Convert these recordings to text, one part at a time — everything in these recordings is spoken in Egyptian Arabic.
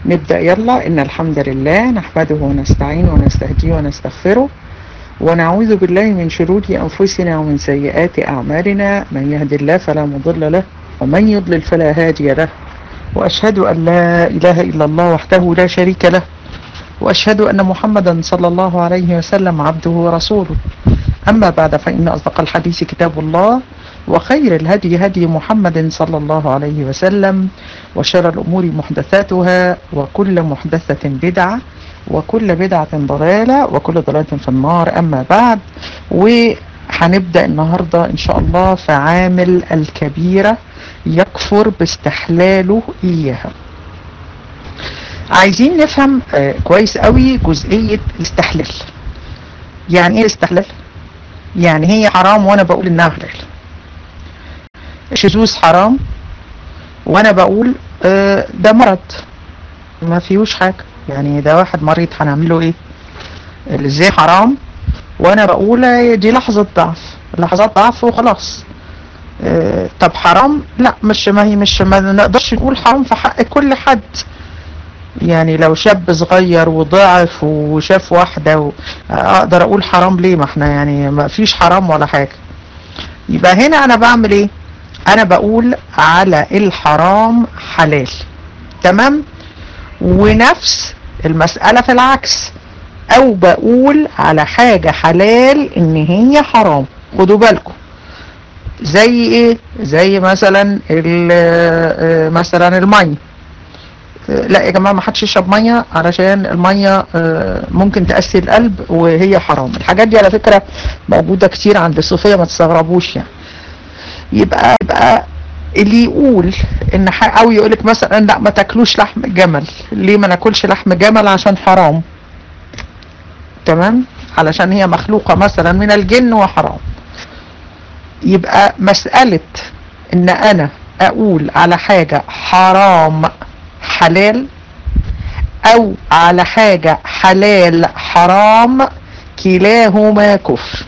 نبدأ يلا إن الحمد لله نحمده ونستعينه ونستهديه ونستغفره ونعوذ بالله من شرور أنفسنا ومن سيئات أعمالنا من يهد الله فلا مضل له ومن يضلل فلا هادي له وأشهد أن لا إله إلا الله وحده لا شريك له وأشهد أن محمدا صلى الله عليه وسلم عبده ورسوله أما بعد فإن أصدق الحديث كتاب الله وخير الهدي هدي محمد صلى الله عليه وسلم وشر الأمور محدثاتها وكل محدثة بدعة وكل بدعة ضلالة وكل ضلالة في النار أما بعد وهنبدأ النهاردة إن شاء الله في عامل الكبيرة يكفر باستحلاله إياها عايزين نفهم آه كويس قوي جزئية الاستحلال يعني ايه الاستحلال يعني هي حرام وانا بقول انها حلال الشذوذ حرام وانا بقول آه ده مرض ما فيهوش حاجة يعني ده واحد مريض هنعمله ايه ازاي حرام وانا بقول دي لحظة ضعف لحظات ضعف وخلاص آه طب حرام لا مش ما هي مش ما نقدرش نقول حرام في حق كل حد يعني لو شاب صغير وضعف وشاف واحدة و... اقدر اقول حرام ليه ما احنا يعني ما فيش حرام ولا حاجة يبقى هنا انا بعمل ايه انا بقول على الحرام حلال تمام ونفس المسألة في العكس او بقول على حاجة حلال ان هي حرام خدوا بالكم زي ايه زي مثلا مثلا المية لا يا جماعة ما حدش يشرب مية علشان المية ممكن تأسي القلب وهي حرام الحاجات دي على فكرة موجودة كتير عند الصوفية ما تستغربوش يعني يبقى يبقى اللي يقول ان او يقولك مثلا لا ما تاكلوش لحم جمل ليه ما ناكلش لحم جمل عشان حرام تمام علشان هي مخلوقة مثلا من الجن وحرام يبقى مسألة ان انا اقول على حاجة حرام حلال او على حاجة حلال حرام كلاهما كفر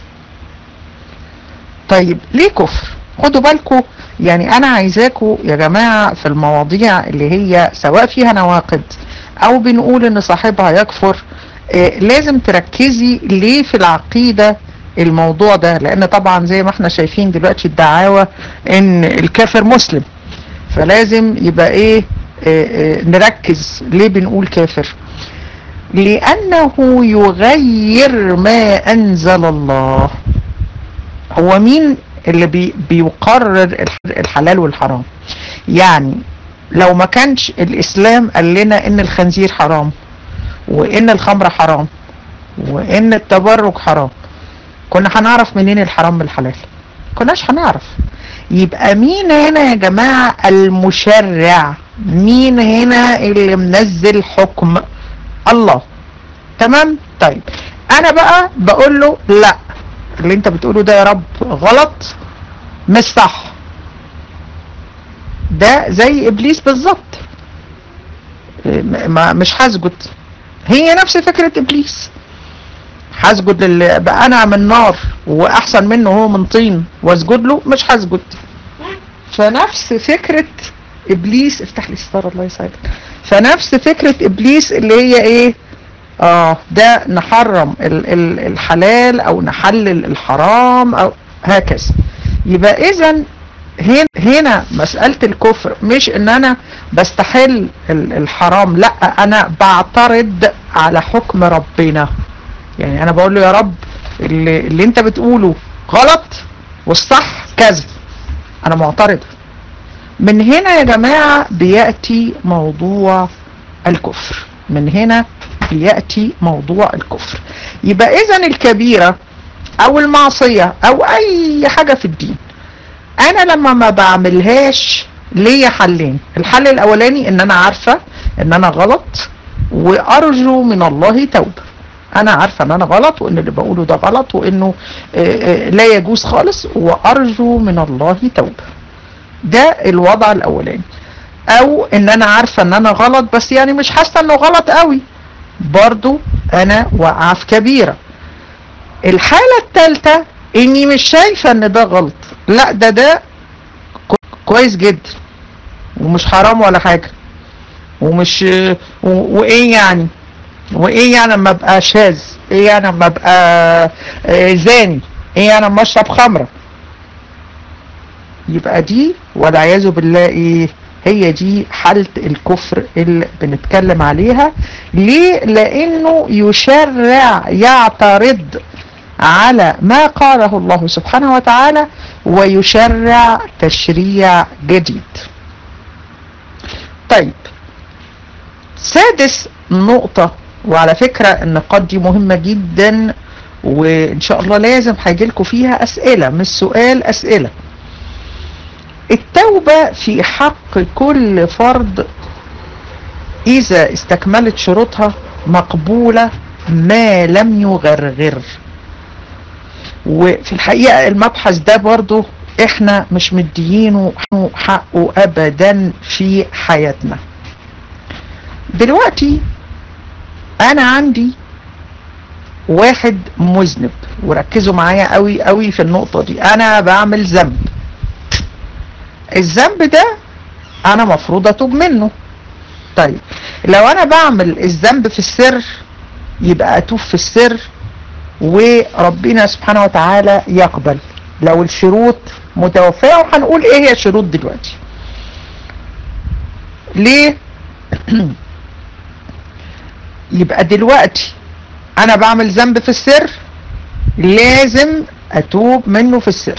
طيب ليه كفر خدوا بالكم يعني انا عايزاكم يا جماعة في المواضيع اللي هي سواء فيها نواقد او بنقول ان صاحبها يكفر آه لازم تركزي ليه في العقيدة الموضوع ده لان طبعا زي ما احنا شايفين دلوقتي الدعاوى ان الكافر مسلم فلازم يبقى ايه آه آه نركز ليه بنقول كافر لانه يغير ما انزل الله هو مين اللي بي بيقرر الحلال والحرام يعني لو ما كانش الاسلام قال لنا ان الخنزير حرام وان الخمر حرام وان التبرج حرام كنا هنعرف منين الحرام من الحلال كناش هنعرف يبقى مين هنا يا جماعة المشرع مين هنا اللي منزل حكم الله تمام طيب انا بقى بقول له لا اللي انت بتقوله ده يا رب غلط مش صح ده زي ابليس بالظبط ما مش هسجد هي نفس فكرة ابليس هسجد للي بقى انا من نار واحسن منه هو من طين واسجد له مش هسجد فنفس فكرة ابليس افتح لي الستار الله يسعدك فنفس فكرة ابليس اللي هي ايه اه ده نحرم ال ال الحلال او نحلل الحرام او هكذا يبقى اذا هنا, هنا مسألة الكفر مش ان انا بستحل الحرام لا انا بعترض على حكم ربنا يعني انا بقول له يا رب اللي, اللي انت بتقوله غلط والصح كذا انا معترض من هنا يا جماعة بيأتي موضوع الكفر من هنا بيأتي موضوع الكفر يبقى اذا الكبيرة او المعصية او اي حاجة في الدين انا لما ما بعملهاش ليا حلين الحل الاولاني ان انا عارفة ان انا غلط وارجو من الله توبة انا عارفة ان انا غلط وان اللي بقوله ده غلط وانه لا يجوز خالص وارجو من الله توبة ده الوضع الاولاني او ان انا عارفة ان انا غلط بس يعني مش حاسة انه غلط قوي برضو انا واقعة في كبيرة الحالة الثالثة اني مش شايفة ان ده غلط لا ده ده كويس جدا ومش حرام ولا حاجة ومش و- وايه يعني وايه يعني لما ابقى شاذ ايه يعني لما ابقى آه، زاني ايه يعني لما اشرب خمره يبقى دي والعياذ بالله ايه هي دي حالة الكفر اللي بنتكلم عليها ليه لانه يشرع يعترض على ما قاله الله سبحانه وتعالى ويشرع تشريع جديد طيب سادس نقطة وعلى فكرة النقاط دي مهمة جدا وان شاء الله لازم هيجيلكوا فيها اسئلة مش سؤال اسئلة التوبة في حق كل فرد اذا استكملت شروطها مقبولة ما لم يغرغر وفي الحقيقة المبحث ده برضو احنا مش مديينه حقه ابدا في حياتنا دلوقتي انا عندي واحد مذنب وركزوا معايا قوي قوي في النقطة دي انا بعمل ذنب الذنب ده انا مفروض اتوب منه طيب لو انا بعمل الذنب في السر يبقى اتوب في السر وربنا سبحانه وتعالى يقبل لو الشروط متوفية وهنقول ايه هي الشروط دلوقتي ليه يبقى دلوقتي انا بعمل ذنب في السر لازم اتوب منه في السر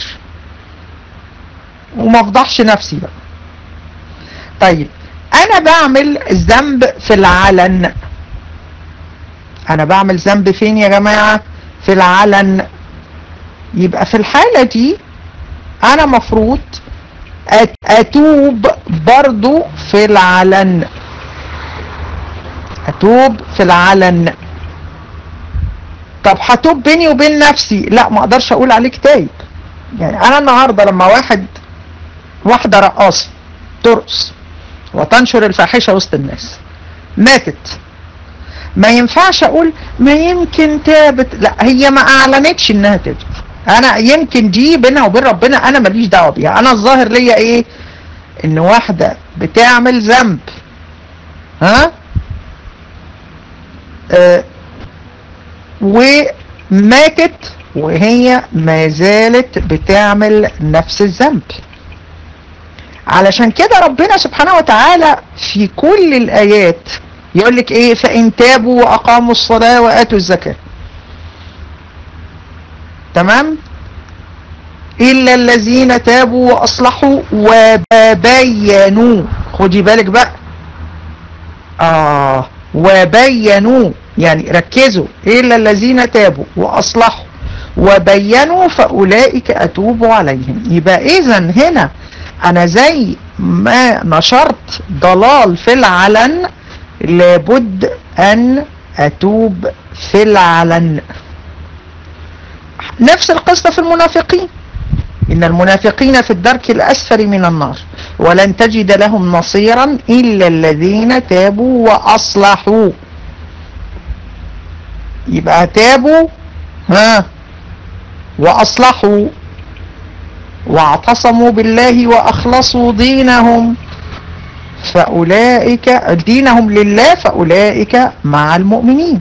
وما افضحش نفسي بقى طيب انا بعمل ذنب في العلن انا بعمل ذنب فين يا جماعة في العلن يبقى في الحالة دي انا مفروض اتوب برضو في العلن اتوب في العلن طب هتوب بيني وبين نفسي لا ما اقدرش اقول عليك تايب يعني انا النهاردة لما واحد واحدة رقاصة ترقص وتنشر الفاحشة وسط الناس ماتت ما ينفعش اقول ما يمكن تابت لا هي ما اعلنتش انها تابت انا يمكن دي بينها وبين ربنا انا ماليش دعوه بيها انا الظاهر ليا ايه ان واحده بتعمل ذنب ها آه وماتت وهي ما زالت بتعمل نفس الذنب علشان كده ربنا سبحانه وتعالى في كل الايات يقول لك ايه فان تابوا واقاموا الصلاه واتوا الزكاه تمام الا الذين تابوا واصلحوا وبينوا خدي بالك بقى اه وبينوا يعني ركزوا الا الذين تابوا واصلحوا وبينوا فاولئك اتوب عليهم يبقى اذا هنا انا زي ما نشرت ضلال في العلن لابد ان اتوب في العلن نفس القصة في المنافقين إن المنافقين في الدرك الأسفل من النار ولن تجد لهم نصيرا إلا الذين تابوا وأصلحوا يبقى تابوا ها وأصلحوا واعتصموا بالله وأخلصوا دينهم فأولئك دينهم لله فأولئك مع المؤمنين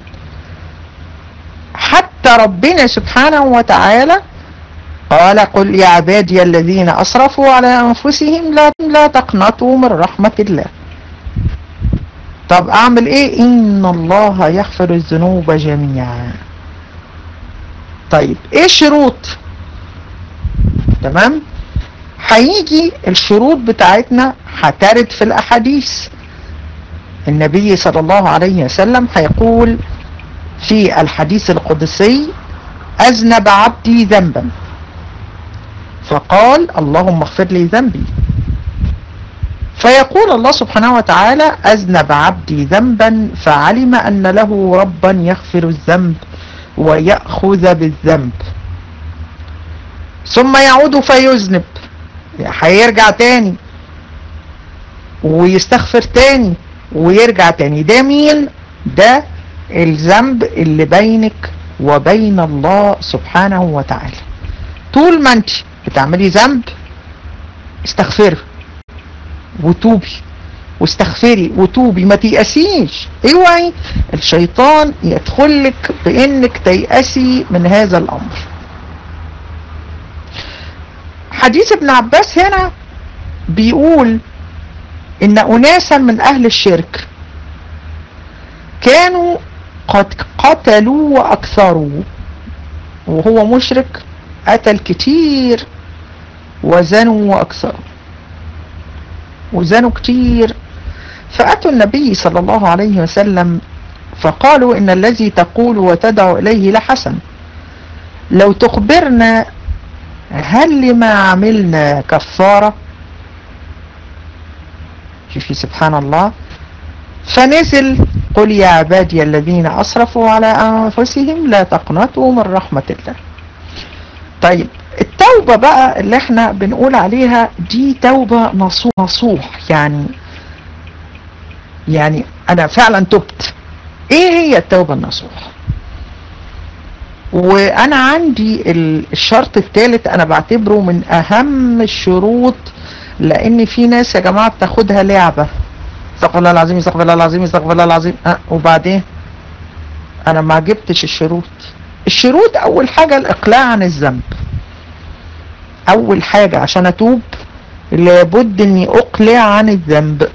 حتى ربنا سبحانه وتعالى قال قل يا عبادي الذين أسرفوا على أنفسهم لا, لا تقنطوا من رحمة الله طب أعمل إيه إن الله يغفر الذنوب جميعا طيب إيه الشروط تمام هيجي الشروط بتاعتنا هترد في الأحاديث النبي صلى الله عليه وسلم هيقول في الحديث القدسي أذنب عبدي ذنبا فقال اللهم اغفر لي ذنبي فيقول الله سبحانه وتعالى أذنب عبدي ذنبا فعلم أن له ربا يغفر الذنب ويأخذ بالذنب ثم يعود فيذنب هيرجع تاني ويستغفر تاني ويرجع تاني ده مين ده الذنب اللي بينك وبين الله سبحانه وتعالى طول ما انت بتعملي ذنب استغفري وتوبي واستغفري وتوبي ما تيأسيش اوعي الشيطان يدخلك بانك تيأسي من هذا الامر حديث ابن عباس هنا بيقول ان اناسا من اهل الشرك كانوا قد قتلوا واكثروا وهو مشرك قتل كتير وزنوا واكثروا وزنوا كتير فأتوا النبي صلى الله عليه وسلم فقالوا إن الذي تقول وتدعو إليه لحسن لو تخبرنا هل لما عملنا كفارة شوفي سبحان الله فنزل قل يا عبادي الذين أسرفوا على أنفسهم لا تقنطوا من رحمة الله طيب التوبة بقى اللي احنا بنقول عليها دي توبة نصوح, نصوح يعني يعني انا فعلا تبت ايه هي التوبة النصوح وانا عندي الشرط الثالث انا بعتبره من اهم الشروط لان في ناس يا جماعة بتاخدها لعبة استغفر الله العظيم استغفر الله العظيم استغفر الله العظيم أه وبعدين انا ما جبتش الشروط الشروط اول حاجة الاقلاع عن الذنب اول حاجة عشان اتوب لابد اني اقلع عن الذنب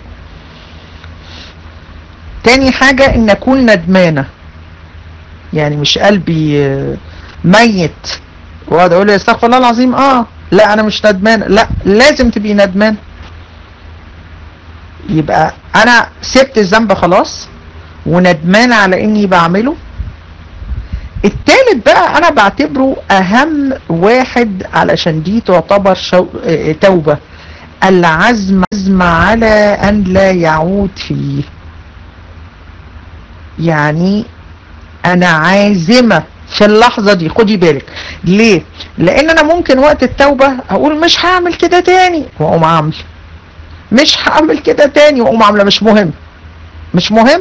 تاني حاجة ان اكون ندمانة يعني مش قلبي ميت واقعد اقول استغفر الله العظيم اه لا انا مش ندمان لا لازم تبقي ندمان يبقى انا سبت الذنب خلاص وندمان على اني بعمله التالت بقى انا بعتبره اهم واحد علشان دي تعتبر شو... توبة العزم عزم على ان لا يعود فيه يعني انا عازمة في اللحظة دي خدي بالك ليه لان انا ممكن وقت التوبة اقول مش هعمل كده تاني واقوم عامل مش هعمل كده تاني واقوم عامله مش مهم مش مهم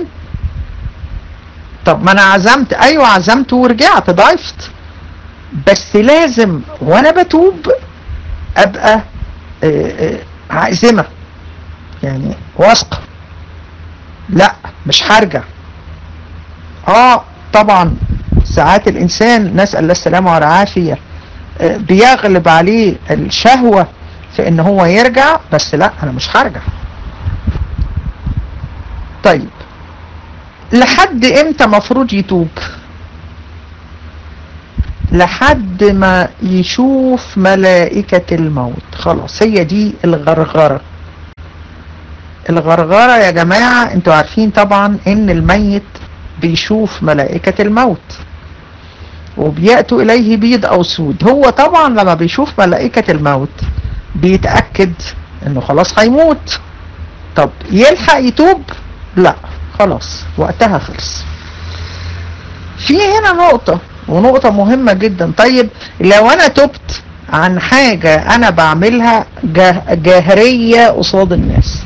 طب ما انا عزمت ايوه عزمت ورجعت ضعفت بس لازم وانا بتوب ابقى عازمة يعني واثقة لا مش هرجع اه طبعا ساعات الانسان نسأل الله السلامة والعافية بيغلب عليه الشهوة في ان هو يرجع بس لا انا مش هرجع طيب لحد امتى مفروض يتوب لحد ما يشوف ملائكة الموت خلاص هي دي الغرغرة الغرغرة يا جماعة انتوا عارفين طبعا ان الميت بيشوف ملائكة الموت وبيأتوا اليه بيض او سود هو طبعا لما بيشوف ملائكة الموت بيتأكد انه خلاص هيموت طب يلحق يتوب لا خلاص وقتها خلص في هنا نقطة ونقطة مهمة جدا طيب لو انا تبت عن حاجة انا بعملها جاهرية قصاد الناس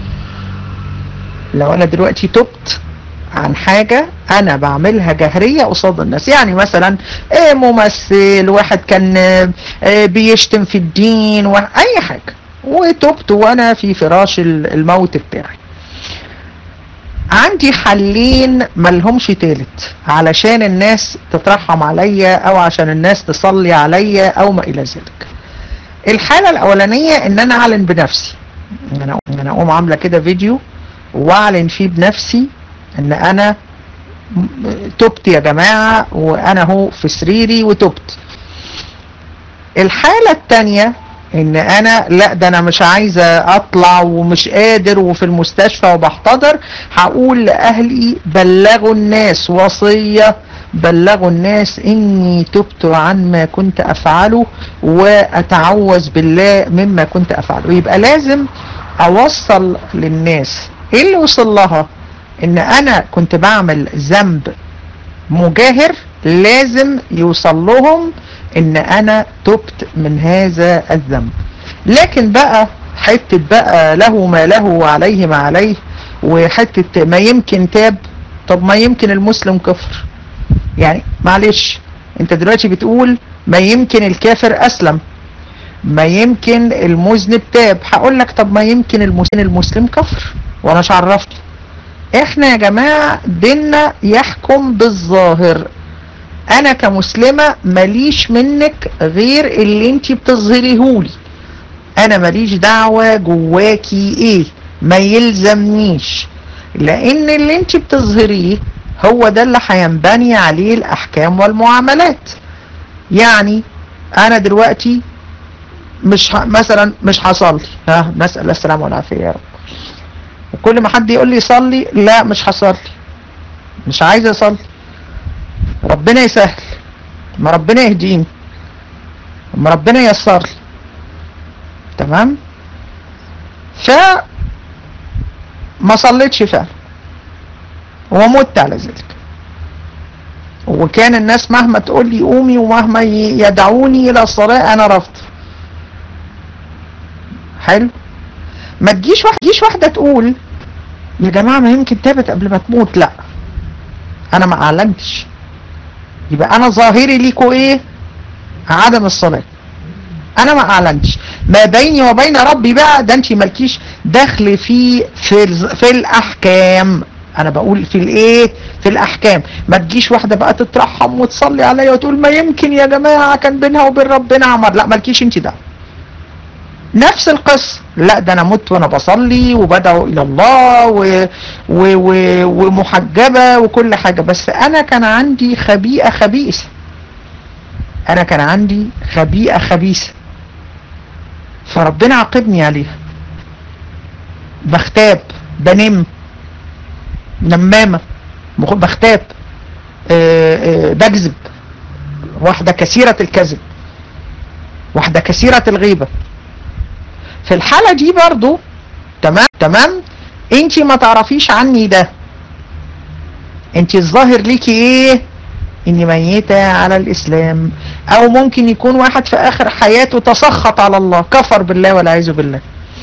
لو انا دلوقتي تبت عن حاجة انا بعملها جهرية قصاد الناس يعني مثلا ايه ممثل واحد كان ايه بيشتم في الدين اي حاجة وتبت وانا في فراش الموت بتاعي عندي حلين ملهمش تالت علشان الناس تترحم عليا او عشان الناس تصلي عليا او ما الى ذلك الحالة الاولانية ان انا اعلن بنفسي ان انا اقوم عاملة كده فيديو واعلن فيه بنفسي ان انا تبت يا جماعة وانا هو في سريري وتبت الحالة التانية ان انا لا ده انا مش عايزة اطلع ومش قادر وفي المستشفى وبحتضر هقول لاهلي بلغوا الناس وصية بلغوا الناس اني تبت عن ما كنت افعله واتعوذ بالله مما كنت افعله يبقى لازم اوصل للناس ايه اللي وصل لها ان انا كنت بعمل ذنب مجاهر لازم يوصل لهم ان انا تبت من هذا الذنب لكن بقى حتة بقى له ما له وعليه ما عليه وحتة ما يمكن تاب طب ما يمكن المسلم كفر يعني معلش انت دلوقتي بتقول ما يمكن الكافر اسلم ما يمكن المذنب تاب هقول لك طب ما يمكن المسلم المسلم كفر وانا مش عرفتي احنا يا جماعة ديننا يحكم بالظاهر انا كمسلمة ماليش منك غير اللي انتي بتظهريهولي انا ماليش دعوة جواكي ايه ما يلزمنيش لان اللي انتي بتظهريه هو ده اللي هينبني عليه الاحكام والمعاملات يعني انا دلوقتي مش ه... مثلا مش هصلي ها نسأل السلام والعافية يا رب وكل ما حد يقول لي صلي لا مش هصلي مش عايز اصلي ربنا يسهل ما ربنا يهديني ما ربنا ييسر لي تمام ف ما صليتش فعلا ومت على ذلك وكان الناس مهما تقول لي قومي ومهما يدعوني الى الصلاة انا رفض حلو ما تجيش واحد تجيش واحدة تقول يا جماعة ما يمكن تابت قبل ما تموت لا انا ما اعلنتش يبقى انا ظاهري ليكوا ايه عدم الصلاة انا ما اعلنتش ما بيني وبين ربي بقى ده انت مالكيش دخل في في, في الاحكام انا بقول في الايه في الاحكام ما تجيش واحدة بقى تترحم وتصلي عليا وتقول ما يمكن يا جماعة كان بينها وبين ربنا عمر لا مالكيش انت ده نفس القصة لا ده انا مت وانا بصلي وبدعو الى الله و... و... و... ومحجبة وكل حاجة بس انا كان عندي خبيئة خبيثة انا كان عندي خبيئة خبيثة فربنا عاقبني عليها بختاب بنم نمامة بختاب أه أه بكذب واحدة كثيرة الكذب واحدة كثيرة الغيبة في الحالة دي برضو تمام تمام انت ما تعرفيش عني ده انت الظاهر ليكي ايه اني ميتة على الاسلام او ممكن يكون واحد في اخر حياته تسخط على الله كفر بالله والعياذ بالله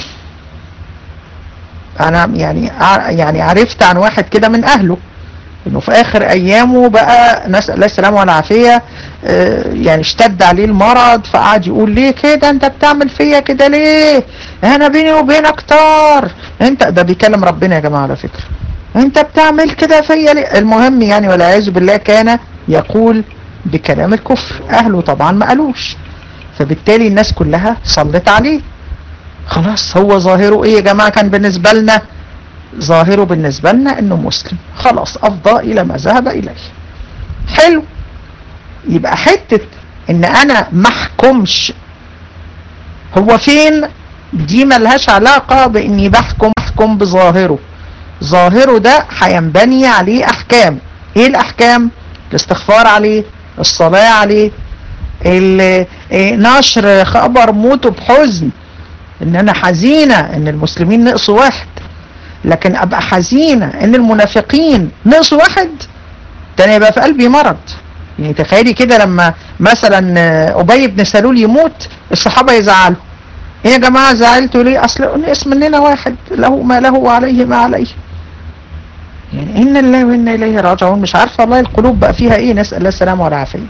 انا يعني يعني عرفت عن واحد كده من اهله انه في اخر ايامه بقى نسأل الله السلامة والعافية اه يعني اشتد عليه المرض فقعد يقول ليه كده انت بتعمل فيا كده ليه انا بيني وبينك طار انت ده بيكلم ربنا يا جماعة على فكرة انت بتعمل كده فيا ليه المهم يعني والعياذ بالله كان يقول بكلام الكفر اهله طبعا ما قالوش فبالتالي الناس كلها صلت عليه خلاص هو ظاهره ايه يا جماعة كان بالنسبة لنا ظاهره بالنسبة لنا انه مسلم خلاص افضى الى ما ذهب اليه حلو يبقى حتة ان انا محكمش هو فين دي ملهاش علاقة باني بحكم بحكم بظاهره ظاهره ده هينبني عليه احكام ايه الاحكام الاستغفار عليه الصلاة عليه نشر خبر موته بحزن ان انا حزينة ان المسلمين نقصوا واحد لكن ابقى حزينة ان المنافقين نقصوا واحد ده يبقى في قلبي مرض يعني تخيلي كده لما مثلا ابي بن سلول يموت الصحابة يزعلوا ايه يا جماعة زعلتوا ليه اصل نقص مننا واحد له ما له وعليه ما عليه يعني ان الله وانا اليه راجعون مش عارفة والله القلوب بقى فيها ايه نسأل الله السلامة والعافية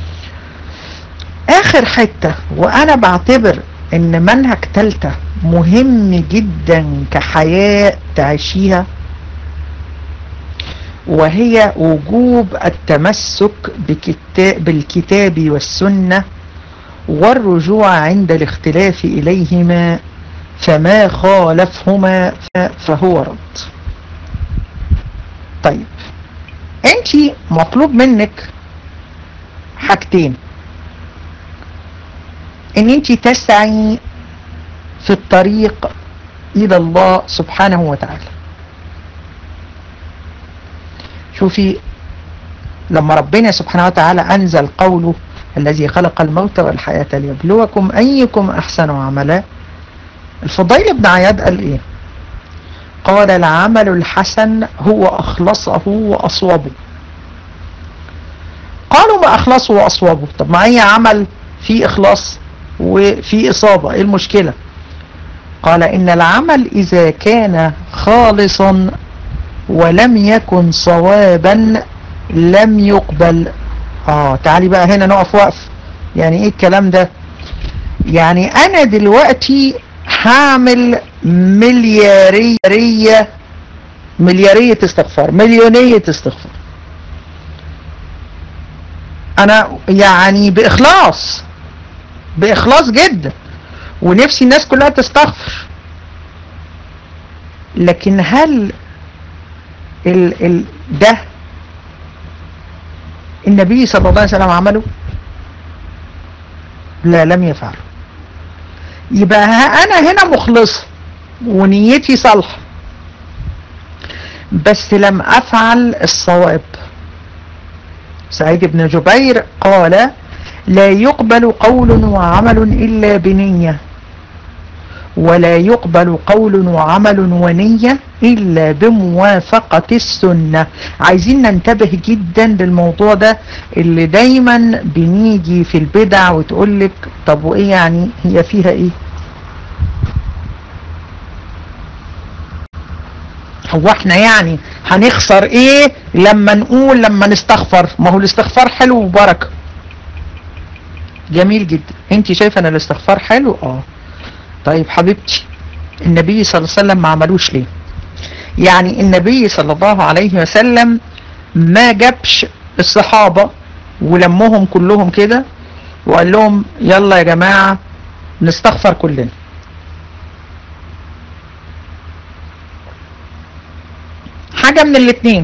اخر حتة وانا بعتبر ان منهج تالتة مهم جدا كحياة تعيشيها وهي وجوب التمسك بكتاب بالكتاب والسنة والرجوع عند الاختلاف إليهما فما خالفهما فهو رد طيب انت مطلوب منك حاجتين ان انت تسعي في الطريق الى الله سبحانه وتعالى شوفي لما ربنا سبحانه وتعالى انزل قوله الذي خلق الموت والحياة ليبلوكم ايكم احسن عملا الفضيل بن عياد قال ايه قال العمل الحسن هو اخلصه واصوبه قالوا ما اخلصه واصوبه طب ما اي عمل فيه اخلاص وفي إصابة إيه المشكلة قال إن العمل إذا كان خالصا ولم يكن صوابا لم يقبل آه تعالي بقى هنا نقف وقف يعني إيه الكلام ده يعني أنا دلوقتي هعمل مليارية مليارية استغفار مليونية استغفار انا يعني باخلاص باخلاص جدا ونفسي الناس كلها تستغفر لكن هل ال ال ده النبي صلى الله عليه وسلم عمله لا لم يفعله يبقى انا هنا مخلص ونيتي صالحة بس لم افعل الصواب سعيد بن جبير قال لا يقبل قول وعمل إلا بنية ولا يقبل قول وعمل ونية إلا بموافقة السنة عايزين ننتبه جدا للموضوع ده اللي دايما بنيجي في البدع وتقولك طب وإيه يعني هي فيها إيه هو احنا يعني هنخسر ايه لما نقول لما نستغفر ما هو الاستغفار حلو وبركة جميل جدا انت شايفه ان الاستغفار حلو اه طيب حبيبتي النبي صلى الله عليه وسلم ما عملوش ليه يعني النبي صلى الله عليه وسلم ما جابش الصحابة ولمهم كلهم كده وقال لهم يلا يا جماعة نستغفر كلنا حاجة من الاتنين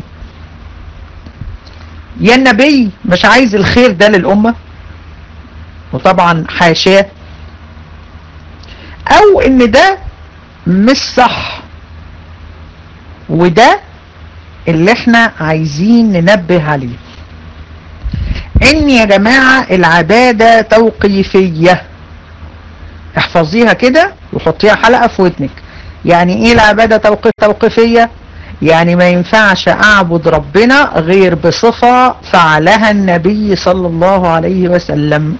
يا النبي مش عايز الخير ده للأمة وطبعا حاشاه او ان ده مش صح وده اللي احنا عايزين ننبه عليه ان يا جماعة العبادة توقيفية احفظيها كده وحطيها حلقة في ودنك يعني ايه العبادة توقيف توقيفية يعني ما ينفعش اعبد ربنا غير بصفة فعلها النبي صلى الله عليه وسلم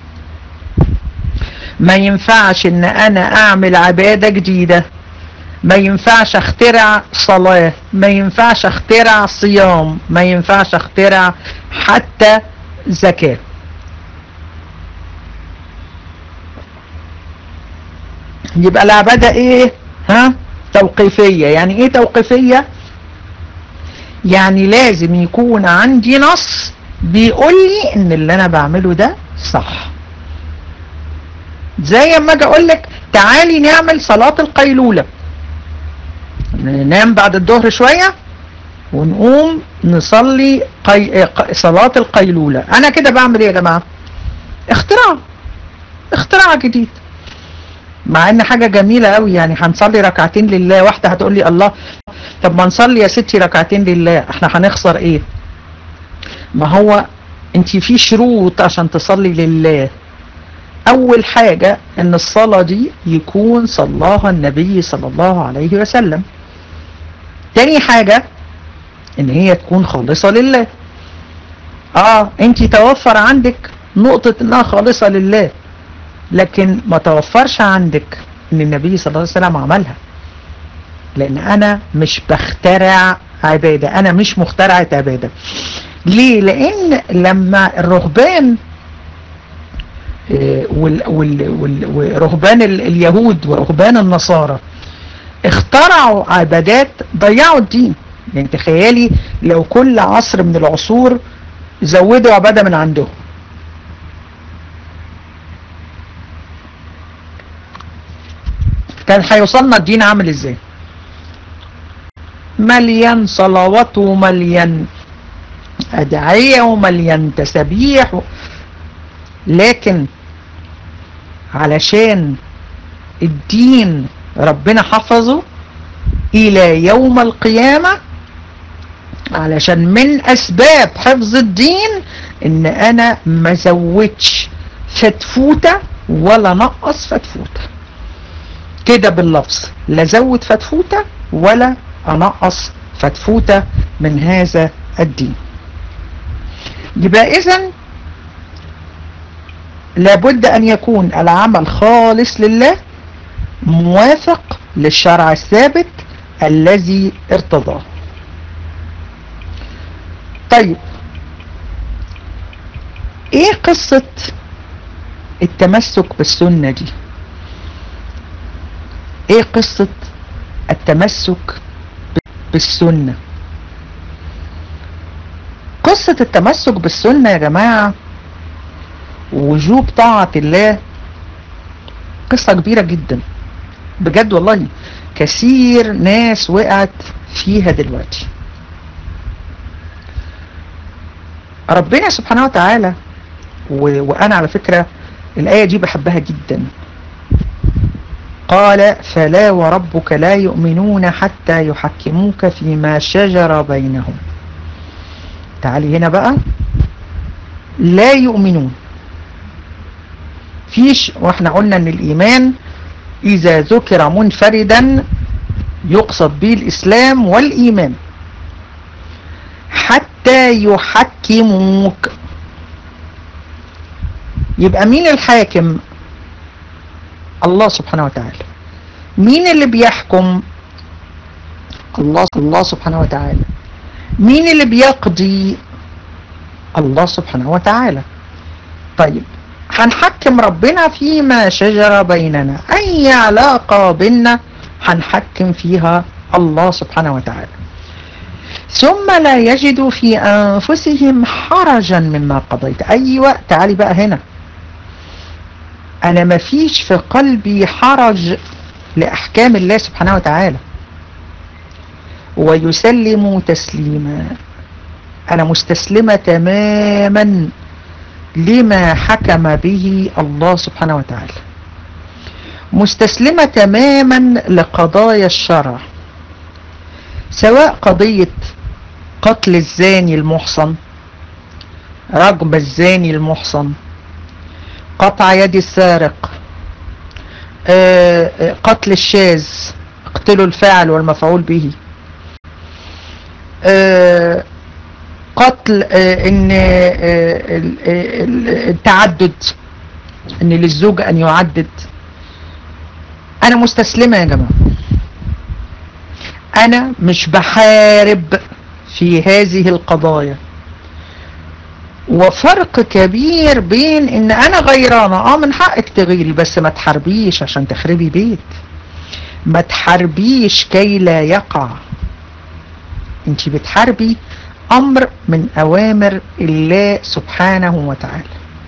ما ينفعش ان انا اعمل عبادة جديدة ما ينفعش اخترع صلاة ما ينفعش اخترع صيام ما ينفعش اخترع حتى زكاة يبقى العبادة ايه ها توقيفية يعني ايه توقيفية يعني لازم يكون عندي نص بيقول لي ان اللي انا بعمله ده صح زي اما اجي اقول لك تعالي نعمل صلاة القيلولة ننام بعد الظهر شوية ونقوم نصلي قي... صلاة القيلولة انا كده بعمل ايه يا جماعة اختراع اختراع جديد مع ان حاجة جميلة قوي يعني هنصلي ركعتين لله واحدة هتقول لي الله طب ما نصلي يا ستي ركعتين لله احنا هنخسر ايه ما هو انت في شروط عشان تصلي لله اول حاجة ان الصلاة دي يكون صلاها النبي صلى الله عليه وسلم تاني حاجة ان هي تكون خالصة لله اه انت توفر عندك نقطة انها خالصة لله لكن ما توفرش عندك ان النبي صلى الله عليه وسلم عملها لان انا مش بخترع عبادة انا مش مخترعة عبادة ليه لان لما الرهبان ورهبان اليهود ورهبان النصارى اخترعوا عبادات ضيعوا الدين يعني تخيلي لو كل عصر من العصور زودوا عبادة من عندهم كان هيوصلنا الدين عامل ازاي مليان صلوات ومليان أدعية ومليان تسبيح و... لكن علشان الدين ربنا حفظه الى يوم القيامة علشان من اسباب حفظ الدين ان انا ما زودش فتفوتة ولا نقص فتفوتة كده باللفظ لا زود فتفوتة ولا انقص فتفوتة من هذا الدين يبقى اذا لابد أن يكون العمل خالص لله موافق للشرع الثابت الذي ارتضاه طيب ايه قصة التمسك بالسنة دي ايه قصة التمسك بالسنة قصة التمسك بالسنة يا جماعة وجوب طاعة الله قصة كبيرة جدا بجد والله كثير ناس وقعت فيها دلوقتي ربنا سبحانه وتعالى و... وأنا على فكرة الآية دي بحبها جدا قال فلا وربك لا يؤمنون حتى يحكموك فيما شجر بينهم تعالي هنا بقى لا يؤمنون فيش واحنا قلنا ان الايمان اذا ذكر منفردا يقصد به الاسلام والايمان حتى يحكموك يبقى مين الحاكم الله سبحانه وتعالى مين اللي بيحكم الله الله سبحانه وتعالى مين اللي بيقضي الله سبحانه وتعالى طيب هنحكم ربنا فيما شجر بيننا اي علاقة بيننا هنحكم فيها الله سبحانه وتعالى ثم لا يجدوا في انفسهم حرجا مما قضيت اي وقت تعالي بقى هنا انا ما فيش في قلبي حرج لاحكام الله سبحانه وتعالى ويسلم تسليما انا مستسلمة تماما لما حكم به الله سبحانه وتعالى مستسلمة تماما لقضايا الشرع سواء قضية قتل الزاني المحصن رجم الزاني المحصن قطع يد السارق قتل الشاذ اقتلوا الفاعل والمفعول به قتل ان التعدد ان للزوج ان يعدد انا مستسلمة يا جماعة انا مش بحارب في هذه القضايا وفرق كبير بين ان انا غيرانة اه من حقك تغيري بس ما تحاربيش عشان تخربي بيت ما تحاربيش كي لا يقع انت بتحاربي امر من اوامر الله سبحانه وتعالى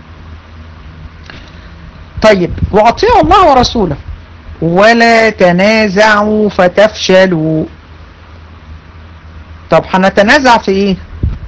طيب واطيعوا الله ورسوله ولا تنازعوا فتفشلوا طب هنتنازع في ايه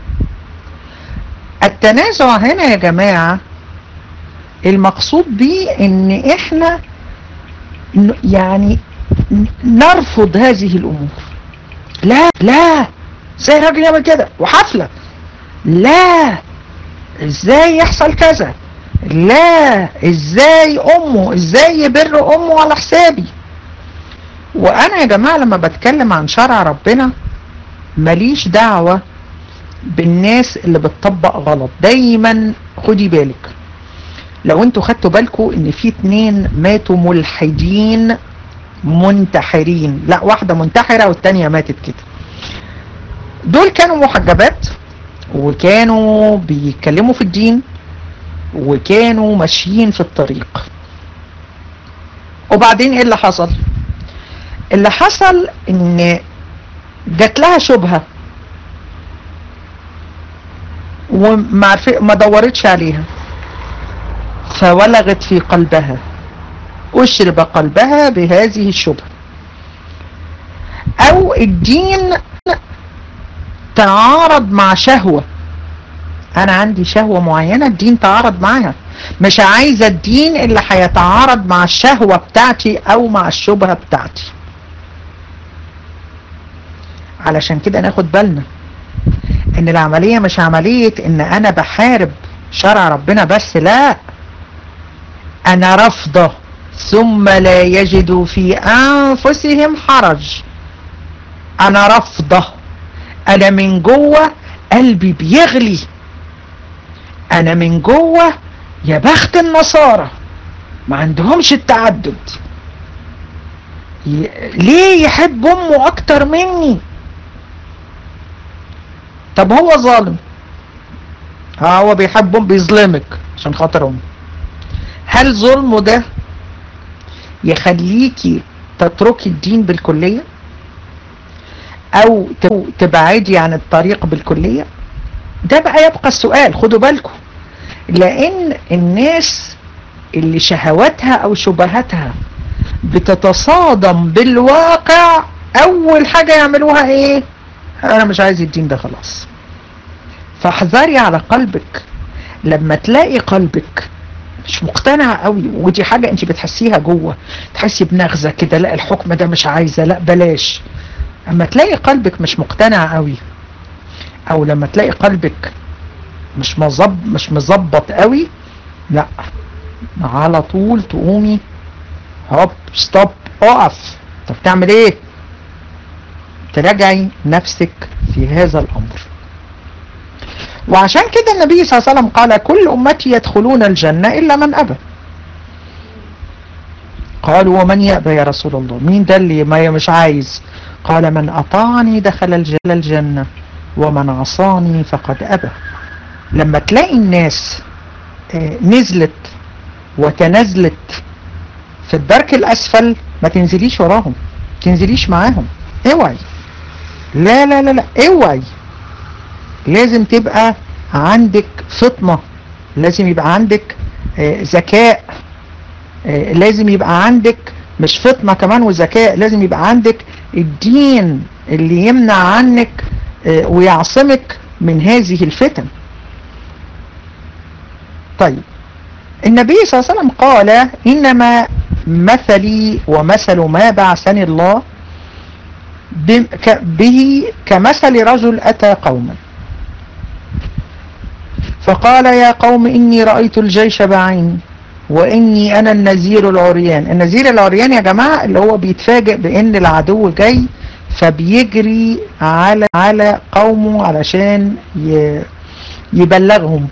التنازع هنا يا جماعة المقصود بيه ان احنا يعني نرفض هذه الامور لا لا ازاي راجل يعمل كده وحفلة لا ازاي يحصل كذا لا ازاي امه ازاي يبر امه على حسابي وانا يا جماعة لما بتكلم عن شرع ربنا ماليش دعوة بالناس اللي بتطبق غلط دايما خدي بالك لو انتوا خدتوا بالكم ان في اتنين ماتوا ملحدين منتحرين لا واحدة منتحرة والتانية ماتت كده دول كانوا محجبات وكانوا بيتكلموا في الدين وكانوا ماشيين في الطريق وبعدين ايه اللي حصل اللي حصل ان جات لها شبهة وما ما دورتش عليها فولغت في قلبها اشرب قلبها بهذه الشبهة او الدين تعارض مع شهوة انا عندي شهوة معينة الدين تعارض معاها مش عايزة الدين اللي هيتعارض مع الشهوة بتاعتي او مع الشبهة بتاعتي علشان كده ناخد بالنا ان العملية مش عملية ان انا بحارب شرع ربنا بس لا انا رفضه ثم لا يجدوا في انفسهم حرج انا رفضه انا من جوه قلبي بيغلي انا من جوه يا بخت النصارى ما عندهمش التعدد ي... ليه يحب امه اكتر مني طب هو ظالم ها هو بيحب امه بيظلمك عشان خاطر امه هل ظلمه ده يخليكي تتركي الدين بالكلية او تبعدي عن الطريق بالكلية ده بقى يبقى السؤال خدوا بالكم لان الناس اللي شهواتها او شبهاتها بتتصادم بالواقع اول حاجة يعملوها ايه انا مش عايز الدين ده خلاص فاحذري على قلبك لما تلاقي قلبك مش مقتنع قوي ودي حاجة انت بتحسيها جوه تحسي بنغزة كده لا الحكم ده مش عايزة لا بلاش اما تلاقي قلبك مش مقتنع قوي او لما تلاقي قلبك مش مظبط مش مظبط قوي لا على طول تقومي هوب ستوب اقف طب تعمل ايه تراجعي نفسك في هذا الامر وعشان كده النبي صلى الله عليه وسلم قال كل امتي يدخلون الجنة الا من ابى قالوا ومن يأبى يا رسول الله مين ده اللي ما مش عايز قال من اطاعني دخل الجنة ومن عصاني فقد ابى لما تلاقي الناس نزلت وتنزلت في الدرك الاسفل ما تنزليش وراهم تنزليش معاهم اوعي لا لا لا لا اوعي لازم تبقى عندك فطنة لازم يبقى عندك ذكاء لازم يبقى عندك مش فطنة كمان وذكاء لازم يبقى عندك الدين اللي يمنع عنك ويعصمك من هذه الفتن طيب النبي صلى الله عليه وسلم قال إنما مثلي ومثل ما بعثني الله به كمثل رجل أتى قوما فقال يا قوم إني رأيت الجيش بعيني وإني أنا النذير العريان النذير العريان يا جماعة اللي هو بيتفاجئ بأن العدو جاي فبيجري على على قومه علشان يبلغهم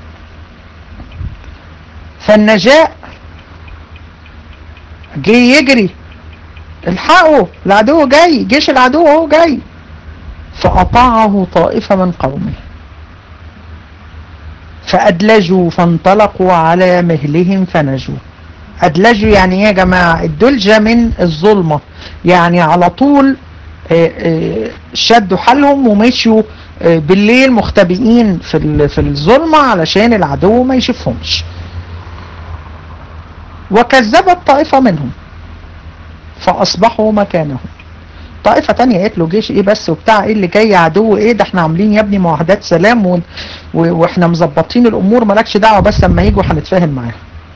فالنجاء جه يجري الحقوا العدو جاي جيش العدو هو جاي فأطاعه طائفة من قومه فأدلجوا فانطلقوا على مهلهم فنجوا أدلجوا يعني ايه يا جماعة الدلجة من الظلمة يعني على طول شدوا حالهم ومشوا بالليل مختبئين في في الظلمة علشان العدو ما يشوفهمش وكذبت طائفة منهم فأصبحوا مكانهم طائفة تانية قالت له جيش ايه بس وبتاع ايه اللي جاي عدو ايه ده احنا عاملين يا ابني معاهدات سلام و... و... واحنا مظبطين الامور مالكش دعوة بس لما يجوا هنتفاهم معاهم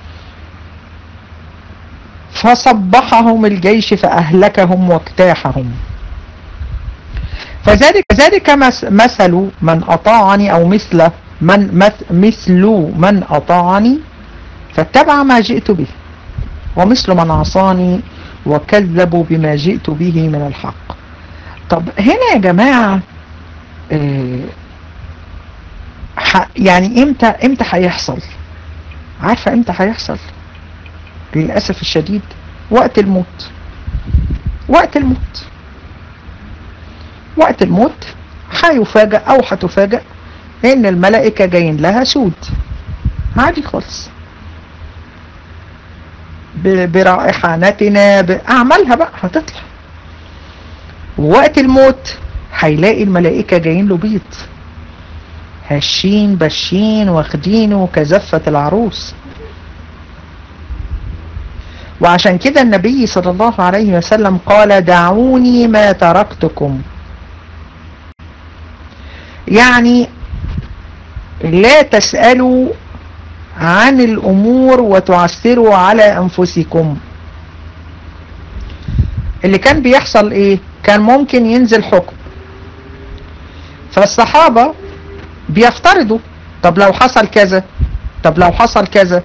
فصبحهم الجيش فأهلكهم واجتاحهم فذلك ذلك مثل من أطاعني أو مثل من مثل من أطاعني فاتبع ما جئت به ومثل من عصاني وكذبوا بما جئت به من الحق طب هنا يا جماعة اه يعني امتى امتى هيحصل عارفة امتى هيحصل للأسف الشديد وقت الموت وقت الموت وقت الموت هيفاجأ او هتفاجأ ان الملائكة جايين لها سود عادي خالص برائحانتنا بأعمالها بقى هتطلع وقت الموت هيلاقي الملائكة جايين له بيض هشين بشين واخدينه كزفة العروس وعشان كده النبي صلى الله عليه وسلم قال دعوني ما تركتكم يعني لا تسألوا عن الأمور وتعثروا على أنفسكم اللي كان بيحصل إيه كان ممكن ينزل حكم فالصحابة بيفترضوا طب لو حصل كذا طب لو حصل كذا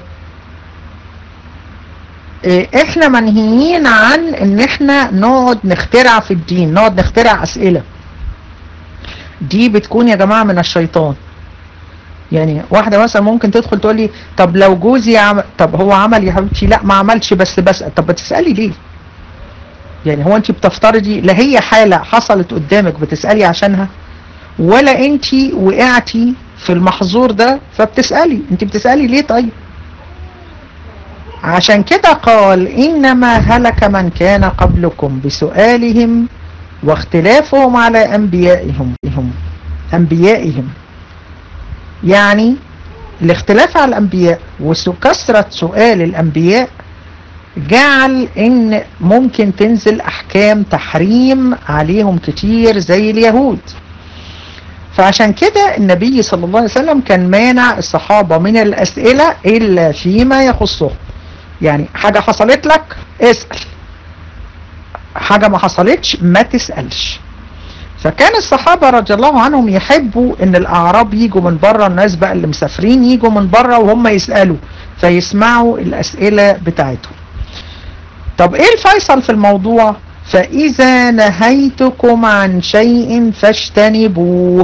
إيه احنا منهيين عن ان احنا نقعد نخترع في الدين نقعد نخترع اسئلة دي بتكون يا جماعة من الشيطان يعني واحدة مثلا ممكن تدخل تقول لي طب لو جوزي عمل طب هو عمل يا حبيبتي لا ما عملش بس بسأل طب بتسألي ليه يعني هو انت بتفترضي لا هي حالة حصلت قدامك بتسألي عشانها ولا انت وقعتي في المحظور ده فبتسألي انت بتسألي ليه طيب عشان كده قال إنما هلك من كان قبلكم بسؤالهم واختلافهم على أنبيائهم أنبيائهم يعني الاختلاف على الأنبياء وكثرة سؤال الأنبياء جعل ان ممكن تنزل احكام تحريم عليهم كتير زي اليهود فعشان كده النبي صلى الله عليه وسلم كان مانع الصحابة من الاسئلة الا فيما يخصهم يعني حاجة حصلت لك اسأل حاجة ما حصلتش ما تسألش فكان الصحابة رضي الله عنهم يحبوا ان الاعراب يجوا من بره الناس بقى اللي مسافرين يجوا من بره وهم يسألوا فيسمعوا الاسئلة بتاعتهم طب ايه الفيصل في الموضوع فاذا نهيتكم عن شيء فاجتنبوه